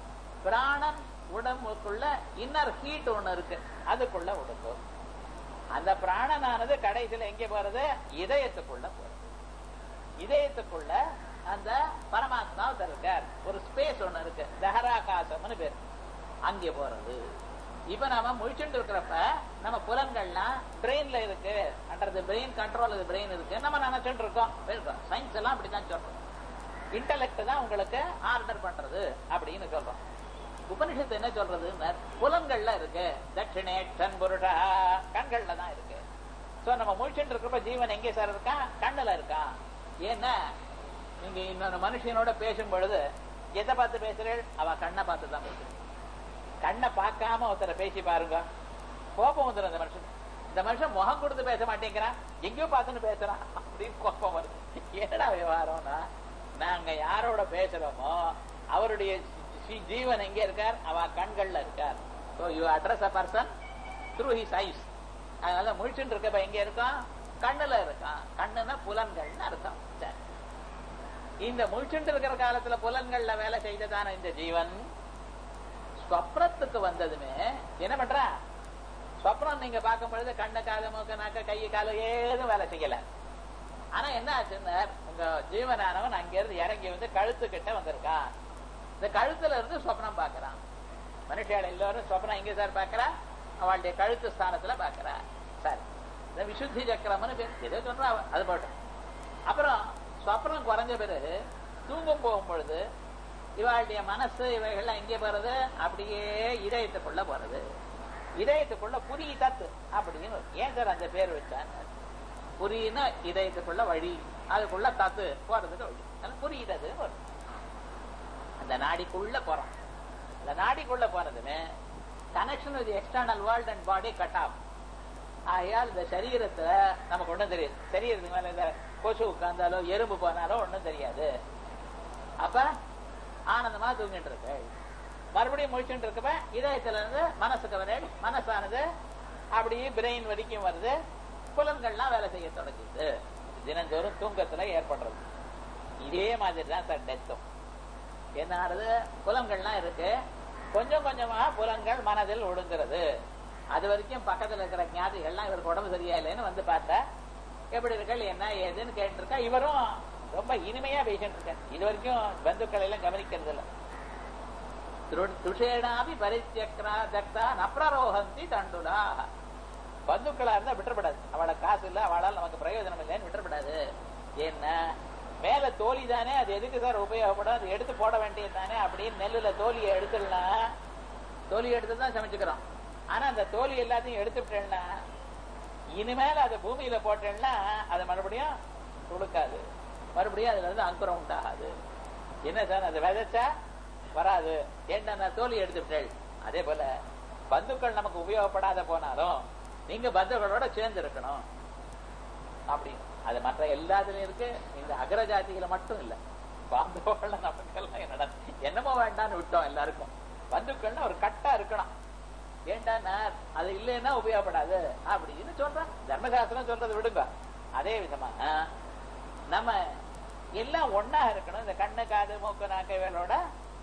Speaker 1: பிராணன் உடம்புக்குள்ள இன்னர் ஹீட் ஒண்ணு இருக்கு அதுக்குள்ள ஒடுங்கும் அந்த பிராணனானது கடைசியில எங்க போறது இதயத்துக்குள்ள போறது இதயத்துக்குள்ள அந்த பரமாத்மா ஒருத்தர் இருக்கார் ஒரு ஸ்பேஸ் ஒண்ணு இருக்கு தஹராகாசம்னு பேர் அங்கே போறது இப்ப நாம முழிச்சுட்டு இருக்கிறப்ப நம்ம புலன்கள்லாம் பிரெயின்ல இருக்கு அண்டர் தி பிரெயின் கண்ட்ரோல் இது பிரெயின் இருக்கு நம்ம நினைச்சுட்டு இருக்கோம் சயின்ஸ் எல்லாம் அப்படிதான் சொல்றோம் இன்டலெக்ட் தான் உங்களுக்கு ஆர்டர் பண்றது அப்படின்னு சொல்றோம் உபனிஷத்து என்ன சொல்றது புலன்கள்ல இருக்கு தட்சிணேட்சன் புருஷா கண்கள்ல தான் இருக்கு சோ நம்ம முழிச்சுட்டு இருக்கிறப்ப ஜீவன் எங்கே சார் இருக்கா கண்ணுல இருக்கா ஏன்னா நீங்க இன்னொரு மனுஷனோட பேசும் பொழுது எதை பார்த்து பேசுறீள் அவ கண்ணை பார்த்து தான் பேசுறேன் கண்ணை பார்க்காம ஒருத்தரை பேசி பாருங்க கோபம் வந்துடும் அந்த மனுஷன் இந்த மனுஷன் முகம் கொடுத்து பேச மாட்டேங்கிறான் எங்கேயோ பார்த்துன்னு பேசுறான் அப்படின்னு கோபம் வருது என்னடா விவகாரம்னா நாங்க யாரோட பேசுறோமோ அவருடைய ஜீ- ஜீவன் எங்க இருக்கார் அவ கண்கள்ல இருக்கார் so you address a person through his eyes அதனால முழிச்சுட்டு இருக்கப்ப எங்க இருக்கான் கண்ணுல இருக்கான் கண்ணுன்னா புலன்கள்னு அர்த்தம் சரி. இந்த முழிச்சுட்டு இருக்கிற காலத்துல புலன்கள்ல வேலை செய்ததான இந்த ஜீவன் ஸ்வப்னத்துக்கு வந்ததுமே என்ன பண்றா ஸ்வப்னம் நீங்க பார்க்கும் பொழுது கண்ணு காது மூக்கு நாக்க கை காலு ஏதும் வேலை செய்யல ஆனா என்ன ஆச்சுன்னா உங்க ஜீவனானவன் அங்கிருந்து இறங்கி வந்து கழுத்து கிட்ட வந்திருக்கான் இந்த கழுத்துல இருந்து சொப்னம் பாக்குறான் மனுஷியால் எல்லாரும் சொப்னம் எங்க சார் பாக்குறா அவளுடைய கழுத்து ஸ்தானத்துல பாக்குறா சரி இந்த விசுத்தி சக்கரம்னு பேர் ஏதோ சொல்றா அவ, அது போட்டோம் அப்புறம் சொப்னம் குறைஞ்ச பிறகு தூங்கும் போகும் பொழுது இவாளுடைய மனசு இவைகள்லாம் எங்கே போறது அப்படியே இதயத்துக்குள்ள போறது இதயத்துக்குள்ள புரி தத்து அப்படின்னு ஒரு- ஏன் சார் அந்த பேர் வச்சாங்க புரியினா இதயத்துக்குள்ள வழி அதுக்குள்ள தத்து போறதுக்கு வழி அதனால புரியுதது வரும் அந்த நாடிக்குள்ள போறோம் அந்த நாடிக்குள்ள போனதுமே connection with external world and body cut off ஆகையால் இந்த சரீரத்துல நமக்கு ஒண்ணும் தெரியாது சரீரத்துக்கு மேல இந்த கொசு உட்கார்ந்தாலோ எறும்பு போனாலோ ஒண்ணும் தெரியாது அப்ப ஆனந்தமா தூங்கிட்டு இருக்கு மறுபடியும் முழிச்சுட்டு இருக்கப்ப இதயத்துல இருந்து மனசுக்கு வர மனசானது அப்படியே பிரெயின் வரைக்கும் வருது புலன்கள்லாம் வேலை செய்ய தொடங்குது தினந்தோறும் தூக்கத்துல ஏற்படுறது இதே மாதிரி தான் சார் டெத்தும் என்ன ஆறுது புலன்கள்லாம் இருக்கு கொஞ்சம் கொஞ்சமா புலன்கள் மனதில் ஒடுங்கிறது அது வரைக்கும் பக்கத்துல இருக்கிற ஞாதிகள்லாம் இவருக்கு உடம்பு சரியா இல்லைன்னு வந்து பார்த்தா எப்படி இருக்கள் என்ன ஏதுன்னு கேட்டிருக்கா இவரும் ரொம்ப இனிமையா பேசிட்டு இருக்கார் இது வரைக்கும் பந்துக்களை எல்லாம் கவனிக்கிறது இல்ல துரு- துஷேனாபி பரித்தியக்ரா தக்தா நப்ரரோஹந்தி தண்டுலா பந்துக்களா இருந்தா விட்டுறப்படாது அவளை காசு இல்ல அவளால் நமக்கு பிரயோஜனம் இல்லைன்னு விட்டுறப்படாது ஏன்னா மேல தோலி தானே அது எதுக்கு சார் உபயோகப்படும் அது எடுத்து போட வேண்டியது தானே அப்படின்னு நெல்லுல தோலியை எடுத்துடலாம் தோலி எடுத்து தான் சமைச்சுக்கிறோம் ஆனா அந்த தோலி எல்லாத்தையும் எடுத்துட்டேன்னா இனிமேல் அதை பூமியில போட்டேன்னா அது மறுபடியும் துடுக்காது மறுபடியும் அதுல இருந்து அங்குரம் உண்டாகாது என்ன சார் அதை விதைச்சா வராது ஏன்னா நான் தோலி எடுத்துட்டேள் அதே போல பந்துக்கள் நமக்கு உபயோகப்படாத போனாலும் நீங்க பந்துக்களோட சேர்ந்து இருக்கணும் அப்படி அது மற்ற எல்லாத்துலயும் இருக்கு இந்த அகரஜாதிகளை மட்டும் இல்ல பாந்தவர்கள நமக்கெல்லாம் என்னடா என்னமோ வேண்டாம்னு விட்டோம் எல்லாருக்கும் பந்துக்கள்னா ஒரு கட்டா இருக்கணும் ஏண்டா அது இல்லைன்னா உபயோகப்படாது அப்படின்னு சொல்றேன் தர்மசாஸ்திரம் சொல்றது விடுங்க அதே விதமா நம்ம எல்லாம் ஒன்னா இருக்கணும் இந்த கண்ணு காது மூக்கு நாக்கைகளோட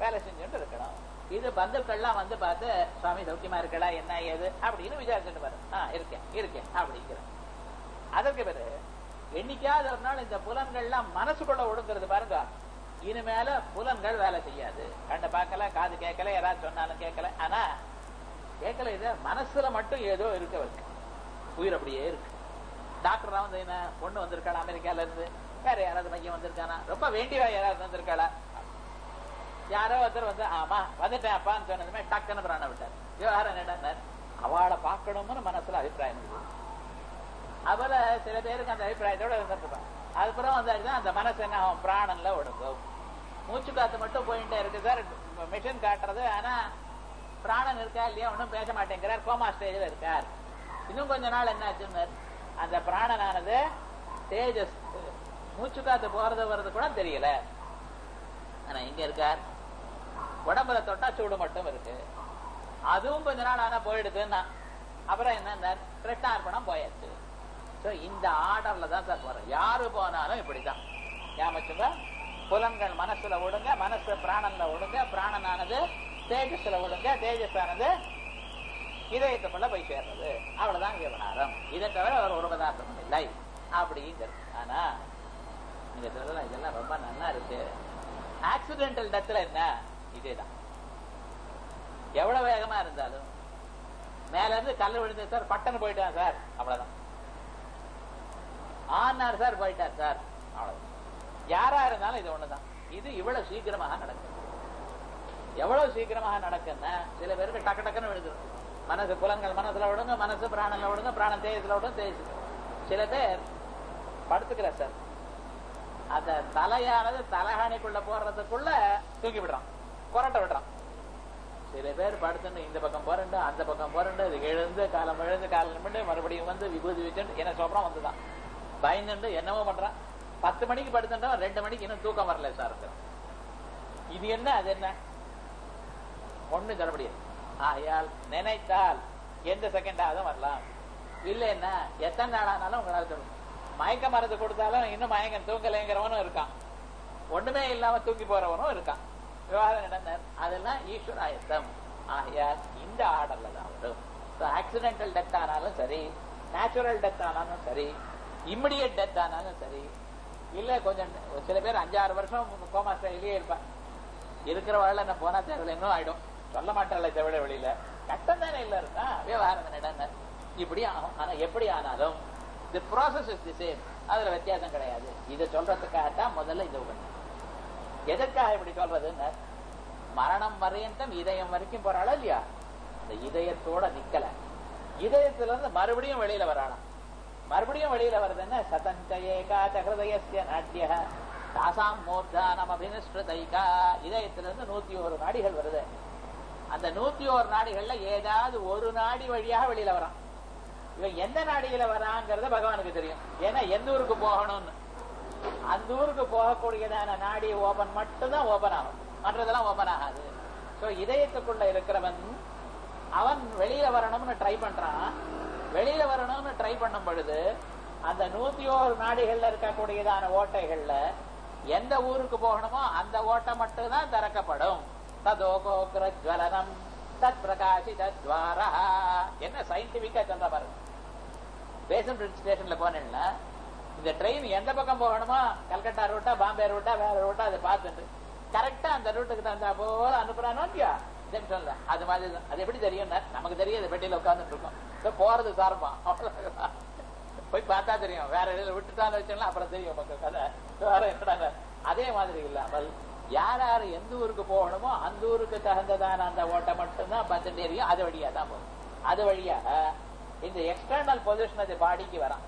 Speaker 1: வேலை செஞ்சுட்டு இருக்கணும் இது பந்துக்கள்லாம் வந்து பார்த்து சுவாமி சௌக்கியமா இருக்கடா என்ன ஏது அப்படின்னு விசாரிச்சுட்டு பாரு ஆ இருக்கேன் இருக்கேன் அப்படிங்கிறேன் அதற்கு பிறகு என்னைக்காவது ஒரு நாள் இந்த புலன்கள்லாம் மனசுக்குள்ள ஒடுங்கிறது பாருங்க இனிமேல புலன்கள் வேலை செய்யாது கண்ட பார்க்கல காது கேட்கல யாராவது சொன்னாலும் கேட்கல ஆனா கேட்கல இது மனசுல மட்டும் ஏதோ இருக்க இருக்கு உயிர் அப்படியே இருக்கு டாக்டர் வந்து என்ன பொண்ணு வந்திருக்காளா அமெரிக்கால இருந்து வேற யாராவது பையன் வந்திருக்கானா ரொம்ப வேண்டியவா யாராவது வந்திருக்காளா யாரோ ஒருத்தர் வந்து ஆமா வந்துட்டேன் அப்பான்னு சொன்னதுமே டக்குன்னு பிராண விட்டார் விவகாரம் என்ன அவளை பார்க்கணும்னு மனசுல அபிப்பிராயம் இருக்கு அவள சில பேருக்கு அந்த அபிப்பிராயத்தோட இருந்திருப்பான் அதுக்கப்புறம் வந்து அந்த மனசு என்ன அவன் பிராணன்ல ஒடுங்கும் மூச்சு காத்து மட்டும் போயிட்டே இருக்கு சார் மிஷின் காட்டுறது ஆனா பிராணன் இருக்கா இல்லையா ஒன்றும் பேச மாட்டேங்கிறார் கோமா ஸ்டேஜில் இருக்கார் இன்னும் கொஞ்ச நாள் என்ன ஆச்சுன்னு அந்த பிராணனானது தேஜஸ் மூச்சு காத்து போறது வர்றது கூட தெரியல ஆனா இங்க இருக்கார் உடம்புல தொட்டா சூடு மட்டும் இருக்கு அதுவும் கொஞ்ச நாள் ஆனா போயிடுதுன்னா அப்புறம் என்ன கிருஷ்ணார்பணம் போயாச்சு சோ இந்த ஆர்டர்ல தான் சார் போறோம் யாரு போனாலும் இப்படிதான் ஞாபகம் புலன்கள் மனசுல விடுங்க மனசு பிராணன்ல விடுங்க பிராணனானது தேஜஸ்ல விடுங்க தேஜஸ் ஆனது இதயத்துக்குள்ள போய் சேர்றது அவ்வளவுதான் விவகாரம் இதை தவிர ஒரு ஒரு பதார்த்தம் இல்லை அப்படிங்கிறது ஆனா நீங்க சொல்லலாம் இதெல்லாம் ரொம்ப நல்லா இருக்கு ஆக்சிடென்டல் டெத்ல என்ன இதேதான் எவ்வளவு வேகமா இருந்தாலும் மேல இருந்து கல் விழுந்து சார் பட்டன் போயிட்டான் சார் அவ்வளவுதான் ஆனார் சார் போயிட்டார் சார் அவ்வளவுதான் யாரா இருந்தாலும் இது ஒண்ணுதான் இது இவ்வளவு சீக்கிரமாக நடக்கும் எவ்வளவு சீக்கிரமாக நடக்குன்னா சில பேருக்கு டக்கு டக்குன்னு விழுந்துடும் மனசு புலன்கள் மனசுல விடுங்க மனசு பிராணங்கள விடுங்க பிராணம் தேஜஸ்ல விடுங்க தேஜஸ் சில பேர் படுத்துக்கிற சார் அந்த தலையானது தலைகாணிக்குள்ள போடுறதுக்குள்ள தூக்கி விடுறான் கொரட்டை விடுறான் சில பேர் படுத்துட்டு இந்த பக்கம் போறண்டு அந்த பக்கம் போறண்டு இது எழுந்து காலம் எழுந்து காலம் நிமிண்டு மறுபடியும் வந்து விபூதி வச்சுட்டு என்ன சொல்றான் வந்துதான் பயந்துட்டு என்னவோ பண்றான் பத்து மணிக்கு படுத்துட்டா ரெண்டு மணிக்கு இன்னும் தூக்கம் வரல சார் இது என்ன அது என்ன ஒண்ணு சொல்ல முடியாது ஆகையால் நினைத்தால் எந்த செகண்டாவது வரலாம் இல்லைன்னா எத்தனை நாள் ஆனாலும் உங்களால் சொல்லும் மயக்க மருந்து கொடுத்தாலும் இன்னும் மயக்கம் தூங்கலைங்கிறவனும் இருக்கான் ஒண்ணுமே இல்லாம தூக்கி போறவனும் இருக்கான் விவாதம் நடந்தார் அதெல்லாம் ஈஸ்வராயத்தம் ஆகையால் இந்த ஆர்டர்ல தான் வரும் ஆக்சிடென்டல் டெத் ஆனாலும் சரி நேச்சுரல் டெத் ஆனாலும் சரி இம்மிடியட் டெத் ஆனாலும் சரி இல்ல கொஞ்சம் சில பேர் அஞ்சாறு வருஷம் கோமா ஸ்டைலே இருப்பான் இருக்கிற வாழ்ல என்ன போனா தேவையில்லைன்னு ஆயிடும் சொல்ல மாட்டாள் தவிர வெளியில கட்டம் தானே இல்ல இருக்கா விவகாரம் நடந்தார் இப்படி ஆகும் ஆனா எப்படி ஆனாலும் the process is the same அதுல வித்தியாசம் கிடையாது இதை சொல்றதுக்காகத்தான் முதல்ல இது பண்ண எதற்காக இப்படி சொல்றதுன்னு மரணம் வரையந்தம் இதயம் வரைக்கும் போறாளா இல்லையா இந்த இதயத்தோட நிக்கல இதயத்துல இருந்து மறுபடியும் வெளியில வராளாம் மறுபடியும் வெளியில வருதுன்னா சதஞ்ச ஏகாச்ச ஹிருதயஸ்ய நாட்டிய தாசாம் மூர்தானம் அபினிஷ்டதைகா இதயத்துல இருந்து நூத்தி ஒரு நாடிகள் வருது அந்த நூத்தி ஒரு நாடிகள்ல ஏதாவது ஒரு நாடி வழியாக வெளியில வரான் இவன் எந்த நாடியில வராங்கிறத பகவானுக்கு தெரியும் ஏன்னா எந்த ஊருக்கு போகணும்னு அந்த ஊருக்கு போகக்கூடியதான நாடி ஓபன் மட்டும்தான் ஓபன் ஆகும் மற்றதெல்லாம் ஓபன் ஆகாது சோ இதயத்துக்குள்ள இருக்கிறவன் அவன் வெளியில வரணும்னு ட்ரை பண்றான் வெளியில வரணும்னு ட்ரை பண்ணும் பொழுது அந்த நூத்தி ஓரு நாடிகள்ல இருக்கக்கூடியதான ஓட்டைகள்ல எந்த ஊருக்கு போகணுமோ அந்த ஓட்டை மட்டும்தான் திறக்கப்படும் ததோகோக்ரஜ்வலனம் தத் பிரகாசி தத்வாரா என்ன சயின்டிபிக்கா சொல்ற பாருங்க பேசன் பிரிட்ஜ் ஸ்டேஷன்ல போனேன்னா இந்த ட்ரெயின் எந்த பக்கம் போகணுமோ கல்கட்டா ரூட்டா பாம்பே ரூட்டா வேற ரூட்டா அதை பார்த்துட்டு கரெக்டா அந்த ரூட்டுக்கு தந்தா போல அனுப்புறானோ இல்லையா ஜங்ஷன்ல அது மாதிரி தான். அது எப்படி தெரியும் நமக்கு தெரியாது பெட்டியில உட்கார்ந்துட்டு இருக்கோம் இப்ப போறது சார்பா அவ்வளவுதான். போய் பார்த்தா தெரியும் வேற இடையில விட்டுட்டான்னு வச்சோம்னா அப்புறம் தெரியும் மக்கள் கதை வேற என்னடா அதே மாதிரி இல்லாமல் யார் யார் எந்த ஊருக்கு போகணுமோ அந்த ஊருக்கு தகுந்ததான அந்த ஓட்டை மட்டும்தான் பத்து தெரியும் அது வழியா தான் போகும் அது வழியாக இந்த எக்ஸ்டர்னல் பொசிஷன் அது பாடிக்கு வரான்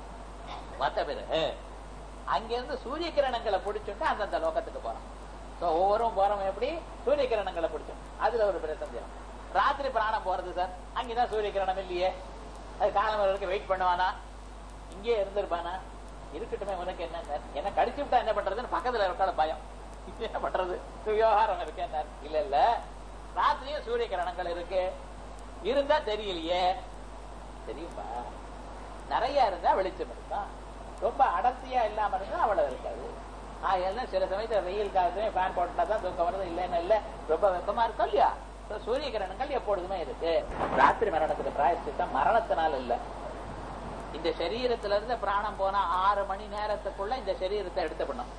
Speaker 1: மத்த பிறகு அங்கிருந்து சூரிய கிரணங்களை பிடிச்சுட்டு அந்தந்த லோகத்துக்கு போறான் So, ஒவ்வொருவரும் போறவன் எப்படி சூரிய கிரணங்களை பிடிச்சோம் அதுல ஒரு பிரச்சனை ராத்திரி பிராணம் போறது சார் அங்கதான் சூரிய கிரணம் இல்லையே அது காலம் வரைக்கும் வெயிட் பண்ணுவானா இங்கே இருந்திருப்பானா இருக்கட்டுமே உனக்கு என்ன சார் என்ன கடிச்சு விட்டா என்ன பண்றதுன்னு பக்கத்துல இருக்கால பயம் என்ன பண்றது விவகாரம் இருக்கு என்ன இல்ல இல்ல ராத்திரியும் சூரிய கிரணங்கள் இருக்கு இருந்தா தெரியலையே தெரியும்பா நிறைய இருந்தா வெளிச்சம் இருக்கும் ரொம்ப அடர்த்தியா இல்லாம இருந்தா அவ்வளவு இருக்காது ஆகையால சில சமயத்துல வெயில் காலத்துமே ஃபேன் போட்டா தான் தூக்கம் வருது இல்லைன்னு இல்ல ரொம்ப வெப்பமா இருக்கும் இல்லையா So, சூரிய கிரணங்கள் எப்பொழுதுமே இருக்கு ராத்திரி மரணத்துக்கு பிராயஷ்டித்தம் மரணத்தினால இல்ல இந்த சரீரத்துல இருந்து பிராணம் போனா ஆறு மணி நேரத்துக்குள்ள இந்த சரீரத்தை எடுத்துக்கணும்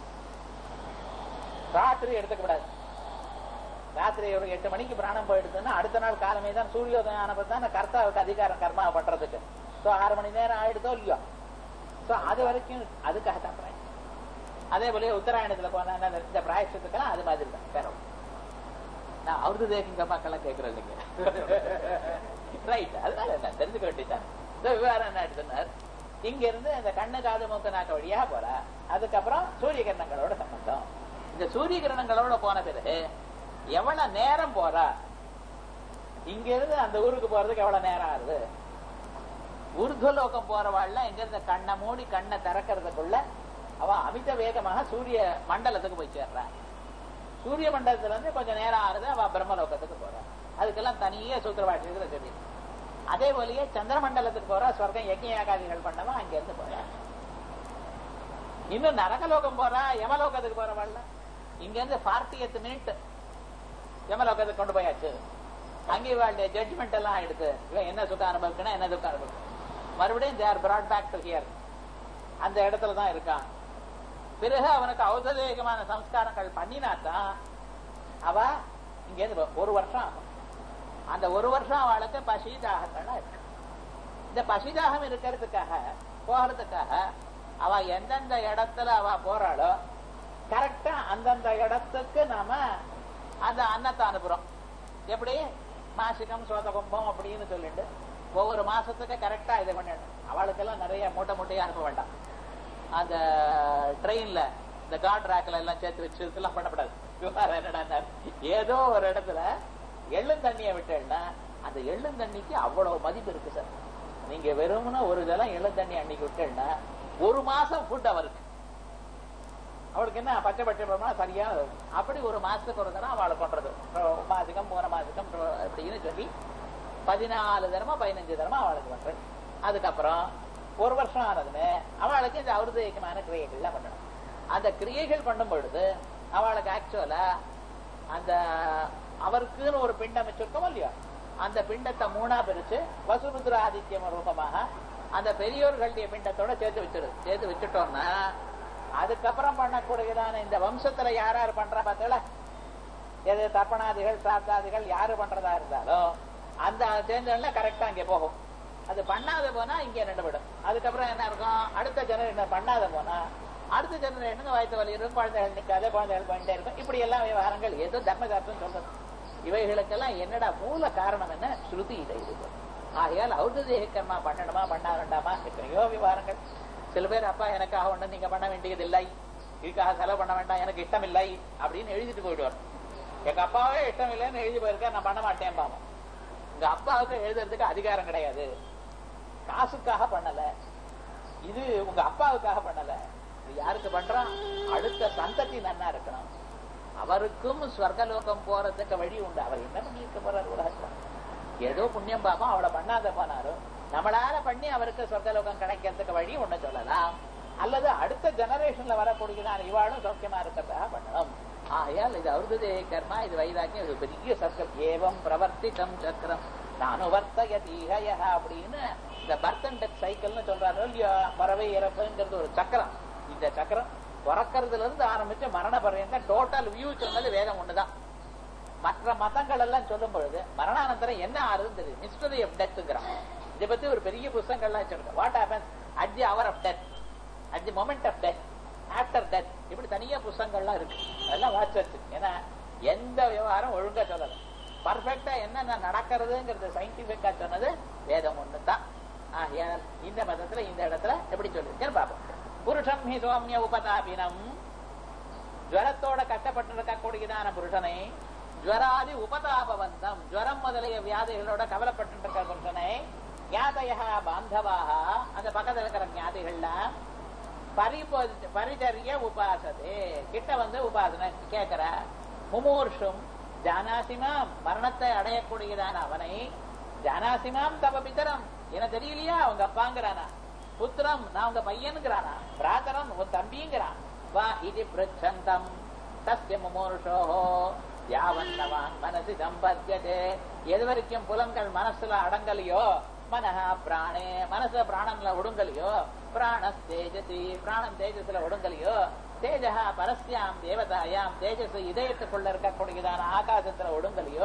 Speaker 1: ராத்திரி எடுத்துக்க கூடாது ராத்திரி ஒரு எட்டு மணிக்கு பிராணம் போயிடுதுன்னா அடுத்த நாள் காலமே தான் சூரியோதயம் ஆனப்ப தான் கர்த்தாவுக்கு அதிகாரம் கர்மா பண்றதுக்கு சோ ஆறு மணி நேரம் ஆயிடுதோ இல்லையோ சோ அது வரைக்கும் அதுக்காக தான் பிராயம் அதே போல உத்தராயணத்துல போனா என்ன, இந்த பிராயசத்துக்கெல்லாம் அது மாதிரி தான் வேற ஒண்ணும். நான் அவரது தேக்கிங்க மக்கள்லாம் கேட்கறது இல்லைங்க ரைட் அதனால என்ன தெரிஞ்சுக்க வேண்டியதான் இந்த விவகாரம் என்ன எடுத்துனார் இங்க இருந்து இந்த கண்ணு காது மூக்கு நாக்க வழியா போற அதுக்கப்புறம் சூரிய கிரணங்களோட சம்பந்தம் இந்த சூரிய கிரணங்களோட போன பிறகு எவ்வளவு நேரம் போறா இங்க இருந்து அந்த ஊருக்கு போறதுக்கு எவ்வளவு நேரம் ஆகுது ஊர்துவலோகம் போறவாள்லாம் எங்க இருந்து கண்ணை மூடி கண்ணை திறக்கிறதுக்குள்ள அவ அமித வேகமாக சூரிய மண்டலத்துக்கு போய் சேர்றா சூரிய மண்டலத்துல இருந்து கொஞ்சம் நேரம் ஆறுது அவ பிரம்மலோகத்துக்கு போறா அதுக்கெல்லாம் தனியே சூத்திரவாட்சியத்துல சொல்லி அதே போலயே சந்திர மண்டலத்துக்கு போறா சொர்க்கம் யஜ்ய யாகாதிகள் பண்ணவா அங்க இருந்து போறா இன்னும் நரகலோகம் போறா யமலோகத்துக்கு போறவாள்ல இங்க இருந்து ஃபார்ட்டி எத்து மினிட் யமலோகத்துக்கு கொண்டு போயாச்சு அங்கே இவாளுடைய ஜட்ஜ்மெண்ட் எல்லாம் ஆயிடுது இவன் என்ன சுகம் அனுபவிக்கணும் என்ன துக்கம் அனுபவிக்கணும் மறுபடியும் there brought back to here அந்த இடத்துல தான் இருக்கான் பிறகு அவனுக்கு ஔததேகமான சம்ஸ்காரங்கள் பண்ணினாதான் அவ இங்க இருந்து ஒரு வருஷம் ஆகும் அந்த ஒரு வருஷம் அவளுக்கு பசி தாகங்கள் இருக்கு இந்த பசிதாகம் இருக்கிறதுக்காக போகிறதுக்காக அவ எந்தெந்த இடத்துல அவ போறாளோ கரெக்டா அந்தந்த இடத்துக்கு நாம அந்த அன்னத்தை அனுப்புறோம் எப்படி மாசிகம் சோதகும்பம் அப்படின்னு சொல்லிட்டு ஒவ்வொரு மாசத்துக்கு கரெக்டா இதை பண்ணிடணும் அவளுக்கெல்லாம் நிறைய மூட்டை மூட்டையா அனுப்ப வேண்டாம் அந்த ட்ரெயின்ல இந்த காட் ராக்ல எல்லாம் சேர்த்து வச்சு இதெல்லாம் பண்ணப்படாது விவகாரம் என்னடா ஏதோ ஒரு இடத்துல எள்ளும் தண்ணியை விட்டேன்னா அந்த எள்ளும் தண்ணிக்கு அவ்வளவு மதிப்பு இருக்கு சார் நீங்க வெறும்னா ஒரு ஜலம் எள்ளும் தண்ணி அன்னைக்கு விட்டேன்னா ஒரு மாசம் ஃபுட் அவருக்கு அவளுக்கு என்ன பச்சை பச்சை பிரமா சரியா அப்படி ஒரு மாசத்துக்கு ஒரு தரம் அவளை பண்றது மாசிகம் மூணு மாசிகம் அப்படின்னு சொல்லி பதினாலு தரமா பதினஞ்சு தரமா அவளுக்கு பண்றது அதுக்கப்புறம் ஒரு வருஷம் ஆனதுமே அவளுக்கு இந்த அவருதயக்கமான கிரியைகள்லாம் பண்ணணும் அந்த கிரியைகள் பண்ணும் பொழுது அவளுக்கு ஆக்சுவலா அந்த அவருக்குன்னு ஒரு பிண்டம் வச்சிருக்கோம் இல்லையா அந்த பிண்டத்தை மூணா பிரிச்சு வசுபுத்திர ஆதித்யம் ரூபமாக அந்த பெரியோர்களுடைய பிண்டத்தோட சேர்த்து வச்சிருது சேர்த்து வச்சுட்டோம்னா அதுக்கப்புறம் பண்ணக்கூடியதான இந்த வம்சத்துல யார் யார் பண்றா பார்த்தல எது தர்ப்பணாதிகள் சாத்தாதிகள் யாரு பண்றதா இருந்தாலும் அந்த சேர்ந்தோம்னா கரெக்டா இங்க போகும் அது பண்ணாத போனா இங்க நின்றுவிடும் அதுக்கப்புறம் என்ன இருக்கும் அடுத்த ஜெனரேஷன் பண்ணாத போனா அடுத்த ஜெனரேஷனுக்கு வயத்து வலி இருக்கும் குழந்தைகள் நிக்காத குழந்தைகள் பண்ணிட்டே இருக்கும் இப்படி எல்லாம் விவகாரங்கள் ஏதோ தர்மசாஸ்திரம் சொல்றது இவைகளுக்கெல்லாம் என்னடா மூல காரணம் என்ன ஸ்ருதி இதை இருக்கு ஆகையால் ஔததேக கர்மா பண்ணணுமா பண்ண வேண்டாமா எத்தனையோ விவகாரங்கள் சில பேர் அப்பா எனக்காக ஒண்ணு நீங்க பண்ண வேண்டியது இல்லை இதுக்காக செலவு பண்ண வேண்டாம் எனக்கு இஷ்டம் இல்லை அப்படின்னு எழுதிட்டு போயிடுவார் எங்க அப்பாவே இஷ்டம் இல்லைன்னு எழுதி போயிருக்கா நான் பண்ண மாட்டேன் பாவம் உங்க அப்பாவுக்கு எழுதுறதுக்கு அதிகாரம் கிடையாது காசுக்காக பண்ணல இது உங்க அப்பாவுக்காக பண்ணல இது யாருக்கு பண்றான் அடுத்த சந்ததி நன்னா இருக்கணும் அவருக்கும் ஸ்வர்கலோகம் போறதுக்கு வழி உண்டு அவர் என்ன பண்ணிருக்க போறாரு உலகத்துல ஏதோ புண்ணியம் பாப்போம் அவளை பண்ணாத போனாரும் நம்மளால பண்ணி அவருக்கு சொர்க்கலோகம் கிடைக்கிறதுக்கு வழி ஒண்ணு சொல்லலாம் அல்லது அடுத்த ஜெனரேஷன்ல வரக்கூடியதான இவாளும் சௌக்கியமா இருக்கிறதாக பண்ணணும் ஆகையால் இது அருததே கர்மா இது வைராக்கியம் இது பெரிய சர்க்கம் ஏவம் பிரவர்த்திதம் சக்கரம் நானுவர்த்தகதீகய அப்படின்னு இந்த பர்த் அண்ட் டெத் சைக்கிள்னு சொல்றாரு இல்லையா பறவை இறப்புங்கிறது ஒரு சக்கரம் இந்த சக்கரம் பிறக்கிறதுல இருந்து ஆரம்பிச்சு மரண பர்யந்த டோட்டல் வியூ சொன்னது வேதம் ஒண்ணுதான் மற்ற மதங்கள் எல்லாம் சொல்லும் பொழுது மரணானந்தரம் என்ன ஆறுதுன்னு தெரியும் மிஸ்டரி ஆஃப் டெத்துங்கிறான் இதை பத்தி ஒரு பெரிய புத்தகங்கள்லாம் வச்சிருக்கோம் what happens at the hour of death at the moment of death after death இப்படி தனியா புத்தகங்கள்லாம் இருக்கு அதெல்லாம் வாட்ச் வச்சு ஏன்னா எந்த விவகாரம் ஒழுங்கா சொல்லல பர்ஃபெக்டா என்னென்ன நடக்கிறதுங்கிறது சயின்டிபிக்கா சொன்னது வேதம் ஒண்ணுதான் ஆகையால் இந்த மதத்துல இந்த இடத்துல எப்படி சொல்லிருக்கேன்னு பார்ப்போம் புருஷம் ஹி சோமிய உபதாபினம் ஜுவரத்தோட கஷ்டப்பட்டு இருக்கக்கூடியதான புருஷனை ஜுவராதி உபதாபவந்தம் ஜுவரம் முதலிய வியாதிகளோட கவலைப்பட்டு இருக்கிற புருஷனை ஞாதையா பாந்தவாக அந்த பக்கத்துல இருக்கிற ஞாதிகள்ல பரிப- பரிச்சரிய உபாசதே கிட்ட வந்து உபாசனை கேட்கிற முமூர்ஷும் ஜானாசிமாம் மரணத்தை அடையக்கூடியதான அவனை ஜானாசிமாம் தவ பிதரம் என தெரியலையா அவங்க அப்பாங்கிறானா புத்திரம் நான் உங்க பையனுங்கிறானா பிராதரம் உன் தம்பிங்கிறான் வா இது பிருச்சந்தம் தஸ்ய முமூர்ஷோஹோ யாவன்னவான் மனசு சம்பத்தியதே எது வரைக்கும் புலன்கள் மனசுல அடங்கலையோ மனஹ பிராணே மனசு பிராணன்ல ஒடுங்கலையோ பிராண தேஜசி பிராணம் தேஜஸ்ல ஒடுங்கலையோ தேஜா பரஸ்யாம் தேவதாயாம் தேஜஸ் இதயத்துக்குள்ள இருக்கக்கூடியதான ஆகாசத்துல ஒடுங்கலையோ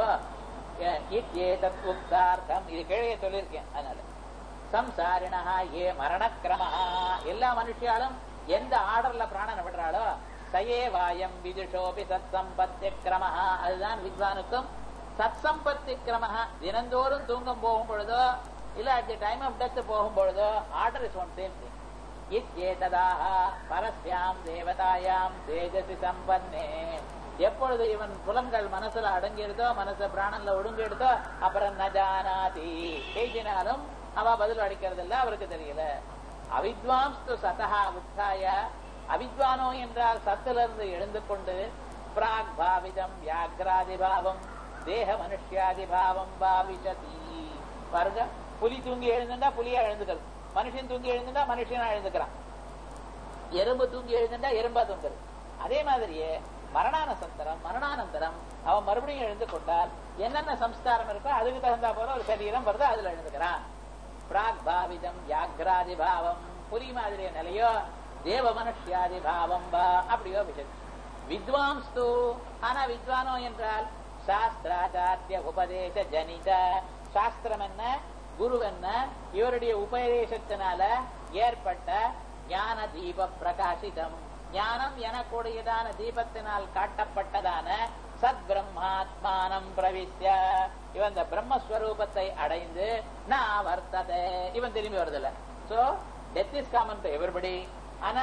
Speaker 1: இத்யேதத் உக்தார்த்தம் இது கீழே சொல்லியிருக்கேன் அதனால சம்சாரிணா ஏ மரணக்கிரமா எல்லா மனுஷியாலும் எந்த ஆர்டர்ல பிராணனை விடுறாளோ சயே வாயம் விதுஷோபி சத் சம்பத்தி கிரம அதுதான் வித்வானுக்கும் சத் சம்பத்தி கிரம தினந்தோறும் தூங்கும் போகும் பொழுதோ இல்ல at the time of death போகும் பொழுதோ order is one same thing இத்யேததாக பரஸ்யாம் தேவதாயாம் தேஜசி சம்பன்னே எப்பொழுது இவன் புலன்கள் மனசுல அடங்கிடுதோ மனசு பிராணன்ல ஒடுங்கிடுதோ அப்புறம் நஜானாதி பேசினாலும் அவ பதில் அடிக்கிறது இல்ல அவருக்கு தெரியல அவித்வாம்ஸ்து சதா உத்தாய அவித்வானோ என்றால் சத்திலிருந்து எழுந்து கொண்டு பிராக் பாவிதம் வியாகிராதி பாவம் தேக மனுஷ்யாதி பாவம் பாவிஷதி பாருங்க புலி தூங்கி எழுந்துட்டா புலியா எழுந்துக்கிறது மனுஷன் தூங்கி எழுந்துட்டா மனுஷனா எழுந்துக்கிறான் எறும்பு தூங்கி எழுந்துட்டா எறும்பா தூங்குறது அதே மாதிரியே மரணானசந்தரம் மரணானந்தரம் அவன் மறுபடியும் எழுந்து கொண்டால் என்னென்ன சம்ஸ்காரம் இருக்கோ அதுக்கு தகுந்தா போல ஒரு சரீரம் வருது அதுல எழுந்துக்கிறான் பிராக் பாவிதம் வியாகிராதி பாவம் புலி மாதிரிய நிலையோ தேவ மனுஷ்யாதி பாவம் பா அப்படியோ விஷயம் வித்வாம்ஸ்து ஆனா வித்வானோ என்றால் சாஸ்திராச்சாரிய உபதேச ஜனித சாஸ்திரம் என்ன குரு என்ன இவருடைய உபதேசத்தினால ஏற்பட்ட ஞான தீப பிரகாசிதம் ஞானம் எனக்கூடியதான தீபத்தினால் காட்டப்பட்டதான சத் பிரம்மாத்மானம் பிரவிஷ்ய இவன் இந்த பிரம்மஸ்வரூபத்தை அடைந்து நான் வர்த்ததே இவன் திரும்பி வருதில்ல so death is common to everybody ஆனா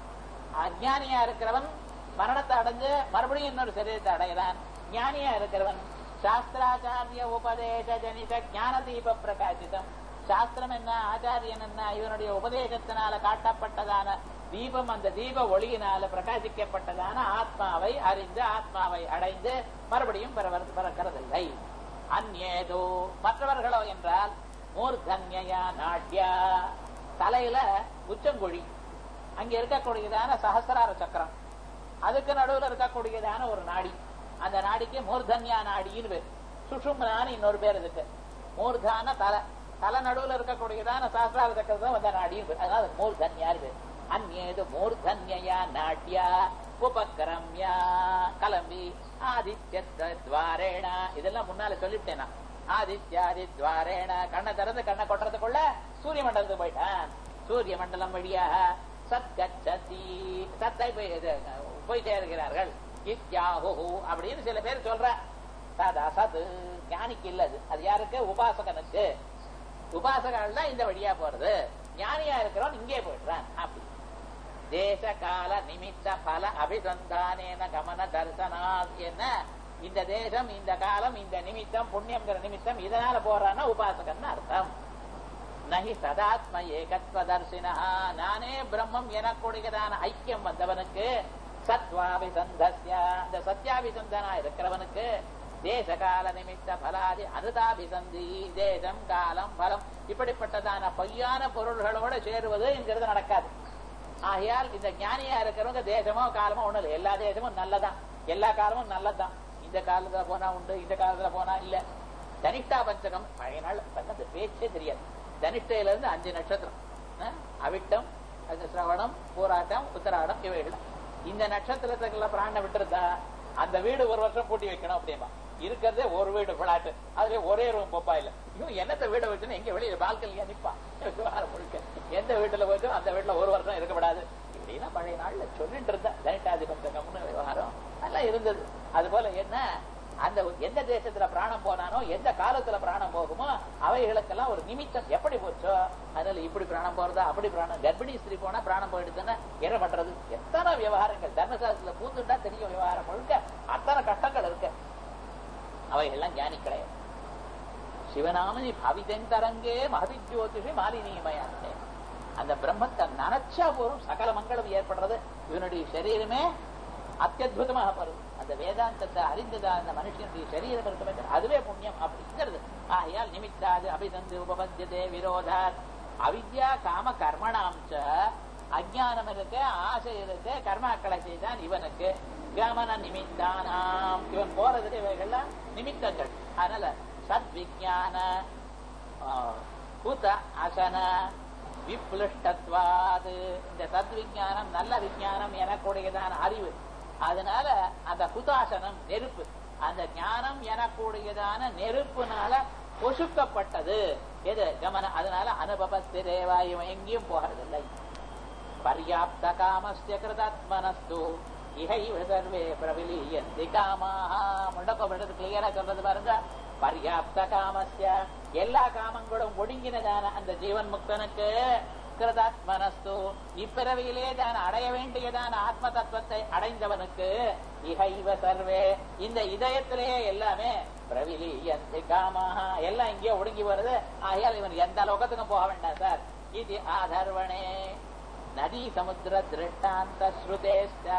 Speaker 1: அஜானியா இருக்கிறவன் மரணத்தை அடைஞ்சு மறுபடியும் இன்னொரு சரீரத்தை அடைகிறான் ஞானியா இருக்கிறவன் சாஸ்திராச்சாரிய உபதேச ஜனித ஞான தீப பிரகாசிதம் சாஸ்திரம் என்ன ஆச்சாரியன் என்ன இவனுடைய உபதேசத்தினால காட்டப்பட்டதான தீபம் அந்த தீப ஒளியினால பிரகாசிக்கப்பட்டதான ஆத்மாவை அறிந்து ஆத்மாவை அடைந்து மறுபடியும் பிறக்கிறதில்லை அந்நேதோ மற்றவர்களோ என்றால் மூர்தன்யா நாட்யா தலையில உச்சங்குழி அங்க இருக்கக்கூடியதான சகசிரார சக்கரம் அதுக்கு நடுவுல இருக்கக்கூடியதான ஒரு நாடி அந்த நாடிக்கு மூர்தன்யா நாடின்னு பேர் சுஷும்னான்னு இன்னொரு பேர் இதுக்கு மூர்தான தலை தலை நடுவுல இருக்கக்கூடியதான சகசிரார சக்கரம் வந்த நாடின்னு பேர் அதனால மூர்தன்யாரு பேர் அந்நேது மூர்தன்யா நாட்யா உபக்கிரம்யா கலம்பி ஆதித்ய துவாரேண இதெல்லாம் முன்னால சொல்லிவிட்டேனா ஆதித்யாதி துவாரேண கண்ணை திறந்து கண்ணை கொட்டுறதுக்குள்ள சூரிய மண்டலத்துக்கு போயிட்டான் சூரிய மண்டலம் வழியாக சத்கச்சதி சத்தை போய் போய் சேர்கிறார்கள் இத்யாஹு அப்படின்னு சில பேர் சொல்ற சதா சது ஞானிக்கு இல்ல அது அது யாருக்கு உபாசகனுக்கு உபாசகர்கள் தான் இந்த வழியா போறது ஞானியா இருக்கிறவன் இங்கே போயிடுறான் அப்படி தேச கால நிமித்த பல அபிசந்தானேன கமன தரிசனா என்ன இந்த தேசம் இந்த காலம் இந்த நிமித்தம் புண்ணியம்ங்கிற நிமித்தம் இதனால போறான்னா உபாசகன் அர்த்தம் நகி சதாத்ம ஏகத்வ தர்சினா நானே பிரம்மம் எனக்கூடியதான ஐக்கியம் வந்தவனுக்கு சத்வாபிசந்தஸ்ய அந்த சத்யாபிசந்தனா இருக்கிறவனுக்கு தேச கால நிமித்த பலாதி அனுதாபிசந்தி தேசம் காலம் பலம் இப்படிப்பட்டதான பொய்யான பொருள்களோட சேருவது என்கிறது நடக்காது ஆகையால் இந்த ஞானியா இருக்கிறவங்க தேசமோ காலமோ ஒண்ணு இல்லை எல்லா தேசமும் நல்லதான் எல்லா காலமும் நல்லதுதான் இந்த காலத்துல போனா உண்டு இந்த காலத்துல போனா இல்ல தனிஷ்டா பஞ்சகம் பழைய நாள் அந்த பேச்சே தெரியாது தனிஷ்டையில இருந்து அஞ்சு நட்சத்திரம் அஹ், அவிட்டம் அது சிரவணம் பூராட்டம் உத்தராடம் இவைகள் இந்த நட்சத்திரத்துக்குள்ள பிராண விட்டுருந்தா அந்த வீடு ஒரு வருஷம் பூட்டி வைக்கணும் அப்படிமா இருக்கிறதே ஒரு வீடு பிளாட் அதுல ஒரே ரூம் பொப்பா இல்ல இன்னும் என்னத்த வீடை வச்சுன்னு எங்க வெளியில பால்கனியா நிப்பான் விவகாரம் முழுக்க எந்த வீட்டுல போயிட்டு அந்த வீட்டுல ஒரு வருஷம் இருக்கப்படாது இப்படின்னா பழைய நாள்ல சொல்லிட்டு இருந்த தனிட்டாதி பஞ்சகம்னு விவகாரம் நல்லா இருந்தது அது போல என்ன அந்த எந்த தேசத்துல பிராணம் போனானோ எந்த காலத்துல பிராணம் போகுமோ அவைகளுக்கெல்லாம் ஒரு நிமித்தம் எப்படி போச்சோ அதனால இப்படி பிராணம் போறதா அப்படி பிராணம் கர்ப்பிணி ஸ்திரீ போனா பிராணம் போயிடுதுன்னா என்ன பண்றது எத்தனை விவகாரங்கள் தர்மசாஸ்திரத்துல பூந்துட்டா தெரியும் விவகாரம் முழுக்க அத்தனை கஷ்டங்கள் இருக்கு அவைகள்லாம் ஞானி கிடையாது சிவநாமனி பவிதெந்தரங்கே மகதி ஜோதிஷி மாலினியமயானே அந்த பிரம்மத்தை நினைச்சா போரும் சகல மங்களம் ஏற்படுறது இவனுடைய சரீரமே அத்தியுதமாக பருவம் அந்த வேதாந்தத்தை அறிந்ததா அந்த மனுஷனுடைய சரீரம் இருக்கிறது அதுவே புண்ணியம் அப்படிங்கிறது ஆகையால் நிமித்தாது அபிசந்து உபபத்தியதே விரோதாத் அவித்யா காம கர்மணாம் ச அஜானம் இருக்கு ஆசை இருக்கு கர்மாக்களை செய்தான் இவனுக்கு கமன நிமித்தானாம் இவன் போறதுக்கு இவைகள்லாம் நிமித்தங்கள் அதனால சத்விஜான கூத்த அசன விப்ளிஷ்டத்வாது இந்த சத்விஜானம் நல்ல விஞ்ஞானம் எனக்கூடியதான அறிவு அதனால அந்த குதாசனம் நெருப்பு அந்த ஞானம் எனக்கூடியதான நெருப்புனால பொசுக்கப்பட்டது எது கமன அதனால அனுபவத்திரேவா இவன் எங்கேயும் போகிறதில்லை பர்யாப்த காமஸ்ய கிருதாத்மனஸ்து இகைவ சர்வே பிரவிலீயந்தி காமாக முண்டப்ப பண்றது கிளியரா சொல்றது பாருங்க பர்யாப்த காமஸ்ய எல்லா காமங்களும் ஒடுங்கினதான அந்த ஜீவன் முக்தனுக்கு கிருதாத்மனஸ்து இப்பிறவியிலே தான் அடைய வேண்டியதான ஆத்ம தத்துவத்தை அடைந்தவனுக்கு இகைவ சர்வே இந்த இதயத்திலேயே எல்லாமே பிரவிலீயந்தி காமாக எல்லாம் இங்கே ஒடுங்கி வருது ஆகையால் இவன் எந்த லோகத்துக்கும் போக வேண்டாம் சார் இது ஆதர்வனே நதி சமுத்திர திருஷ்டாந்த ஸ்ருதேஷ்டா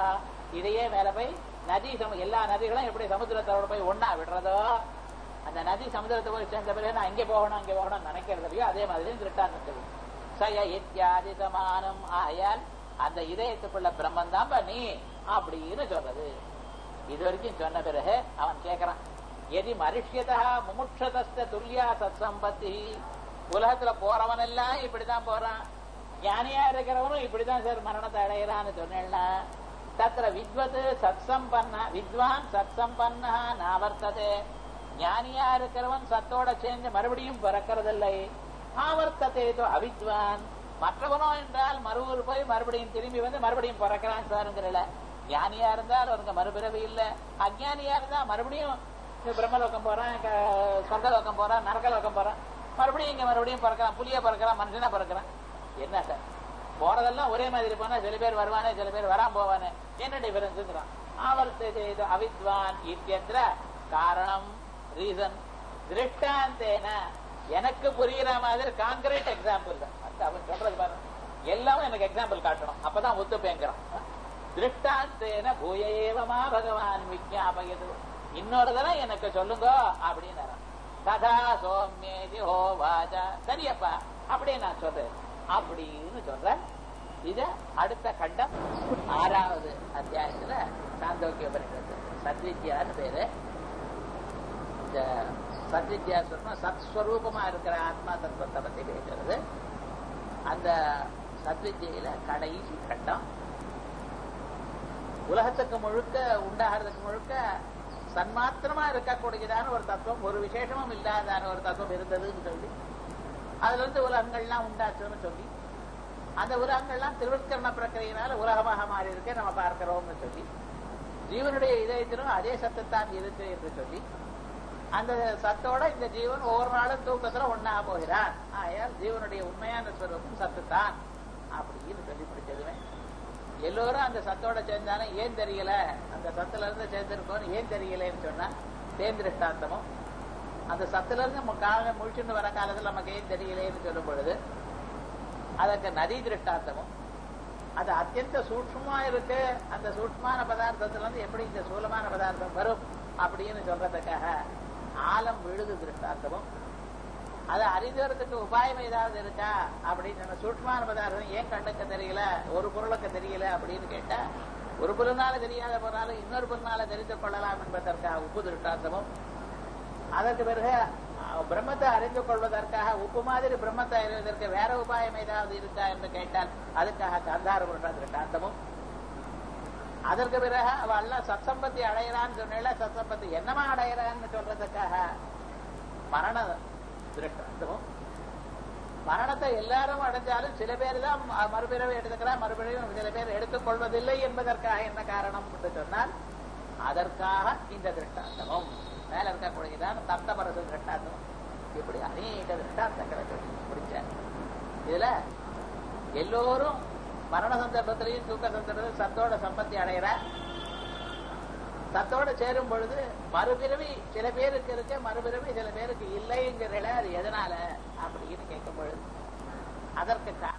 Speaker 1: இதையே மேல போய் நதி சமு எல்லா நதிகளும் எப்படி சமுத்திரத்தோட போய் ஒன்னா விடுறதோ அந்த நதி சமுதிரத்தை போய் சேர்ந்த பிறகு நான் அங்கே போகணும் அங்கே போகணும் நினைக்கிறதுலையோ அதே மாதிரி திருஷ்டாந்தத்தில் சய இத்தியாதி சமானம் ஆயால் அந்த இதயத்துக்குள்ள பிரம்மன் தான் நீ அப்படின்னு சொல்றது இது வரைக்கும் சொன்ன பிறகு அவன் கேட்கறான் எதி மனுஷியதா முமுட்சதஸ்த துல்லியா சத் சம்பத்தி உலகத்துல போறவன் எல்லாம் இப்படிதான் போறான் ஞானியா இருக்கிறவனும் இப்படிதான் சார் மரணத்தை அடையிறான்னு சொன்னேன்னா தத்திர வித்வத் சத்சம்பன்ன வித்வான் சத்சம்பன்னா நாவர்த்ததே ஞானியா இருக்கிறவன் சத்தோட சேர்ந்து மறுபடியும் பிறக்கிறதில்லை ஆவர்த்ததே அவித்வான் மற்றவனோ என்றால் மறுவூர் போய் மறுபடியும் திரும்பி வந்து மறுபடியும் பிறக்கிறான் சாருங்கிறல ஞானியா இருந்தால் அவருக்கு மறுபிறவி இல்ல அஜானியா இருந்தா மறுபடியும் பிரம்மலோகம் போறான் சொர்க்கலோகம் போறான் நரகலோகம் போறான் மறுபடியும் இங்க மறுபடியும் பிறக்கிறான் புளிய பிறக்கிறான் மனுஷனா பிறக்கிறான் என்ன சார் போறதெல்லாம் ஒரே மாதிரி போனா சில பேர் வருவானே சில பேர் வராம போவானே என்ன டிஃபரன்ஸ்ங்கிறான் ஆவர்த்தது அவித்வான் இத்தியத்திர காரணம் ரீசன் திருஷ்டாந்தேன எனக்கு புரியுற மாதிரி கான்கிரீட் எக்ஸாம்பிள் தான் அவன் சொல்றது பாருங்க எல்லாமே எனக்கு எக்ஸாம்பிள் காட்டணும் அப்பதான் ஒத்துப்பேங்கிறான் திருஷ்டாந்தேன பூயேவமா பகவான் விஜாபயது இன்னொரு தடவை எனக்கு சொல்லுங்க அப்படின்னு ததா சோமியேதி ஹோ வாஜா சரியப்பா அப்படியே நான் சொல்றேன் அப்படின்னு சொல்றேன் இது அடுத்த கண்டம் ஆறாவது அத்தியாயத்துல சாந்தோக்கிய பரிஷத்து சத்வித்யான்னு பேரு இந்த சத்வித்யா சொன்னா சத்ஸ்வரூபமா இருக்கிற ஆத்மா தத்துவத்தை பத்தி பேசுறது அந்த சத்வித்யில கடைசி கட்டம் உலகத்துக்கு முழுக்க உண்டாகிறதுக்கு முழுக்க சன்மாத்திரமா இருக்கக்கூடியதான ஒரு தத்துவம் ஒரு விசேஷமும் இல்லாதான ஒரு தத்துவம் இருந்ததுன்னு சொல்லி அதுல இருந்து உலகங்கள்லாம் உண்டாச்சுன்னு சொல்லி அந்த உலகங்கள்லாம் திருவிற்கரண பிரக்கிரையினால உலகமாக மாறி இருக்க நம்ம பார்க்கிறோம்னு சொல்லி ஜீவனுடைய இதயத்திலும் அதே சத்தத்தான் இருக்கு என்று சொல்லி அந்த சத்தோட இந்த ஜீவன் ஒவ்வொரு நாளும் தூக்கத்துல ஒன்னா போகிறான் ஆயால் ஜீவனுடைய உண்மையான ஸ்வரூபம் சத்துத்தான் அப்படின்னு சொல்லி பிடிச்சதுமே எல்லோரும் அந்த சத்தோட சேர்ந்தாலும் ஏன் தெரியல அந்த சத்துல இருந்து சேர்ந்திருக்கோம் ஏன் தெரியலன்னு சொன்னா தேர்ந்திருஷ்டாந்தமும் அந்த சத்துல இருந்து காலம் முழிச்சுட்டு வர காலத்துல நமக்கு ஏன் தெரியலேன்னு சொல்லும் பொழுது அதற்கு நதி திருஷ்டாந்தமும் அது அத்தியந்த சூட்சமா இருக்கு அந்த சூட்சமான பதார்த்தத்துல இருந்து எப்படி இந்த சூலமான பதார்த்தம் வரும் அப்படின்னு சொல்றதுக்காக ஆலம் விழுது திருஷ்டாந்தமும் அதை அறிந்தவர்களுக்கு உபாயம் ஏதாவது இருக்கா அப்படின்னு சொன்ன சூட்சமான பதார்த்தம் ஏன் கண்ணுக்கு தெரியல ஒரு பொருளுக்கு தெரியல அப்படின்னு கேட்டா ஒரு பொருளால தெரியாத போனாலும் இன்னொரு பொருளால தெரிந்து கொள்ளலாம் என்பதற்காக உப்பு திருஷ்டாந்தமும் அதற்கு பிறகு பிரம்மத்தை அறிந்து கொள்வதற்காக உப்பு மாதிரி பிரம்மத்தை அறிவதற்கு வேற உபாயம் ஏதாவது இருக்கா என்று கேட்டால் அதுக்காக கந்தார புருஷ திருஷ்டாந்தமும் அதற்கு பிறகு அவள் சத்சம்பத்தி அடையிறான்னு சொன்ன சத்சம்பத்தி என்னமா அடையிறான்னு சொல்றதுக்காக மரண திருஷ்டாந்தமும் மரணத்தை எல்லாரும் அடைஞ்சாலும் சில பேர் தான் மறுபிறவை எடுத்துக்கிறா மறுபிறவையும் சில பேர் எடுத்துக் கொள்வதில்லை என்பதற்காக என்ன காரணம் என்று சொன்னால் அதற்காக இந்த திருஷ்டாந்தமும் மேல இருக்கக்கூடியதான் தப்தபரசு திருஷ்டாந்தம் இப்படி அநேக திருஷ்டாந்தங்களை முடிச்சார் இதுல எல்லோரும் மரண சந்தர்ப்பத்திலையும் தூக்க சந்தர்ப்பத்திலும் சத்தோட சம்பத்தி அடைகிற சத்தோட சேரும் பொழுது மறுபிறவி சில பேருக்கு இருக்கு மறுபிறவி சில பேருக்கு இல்லைங்கிறல அது எதனால அப்படின்னு கேட்கும் பொழுது அதற்கு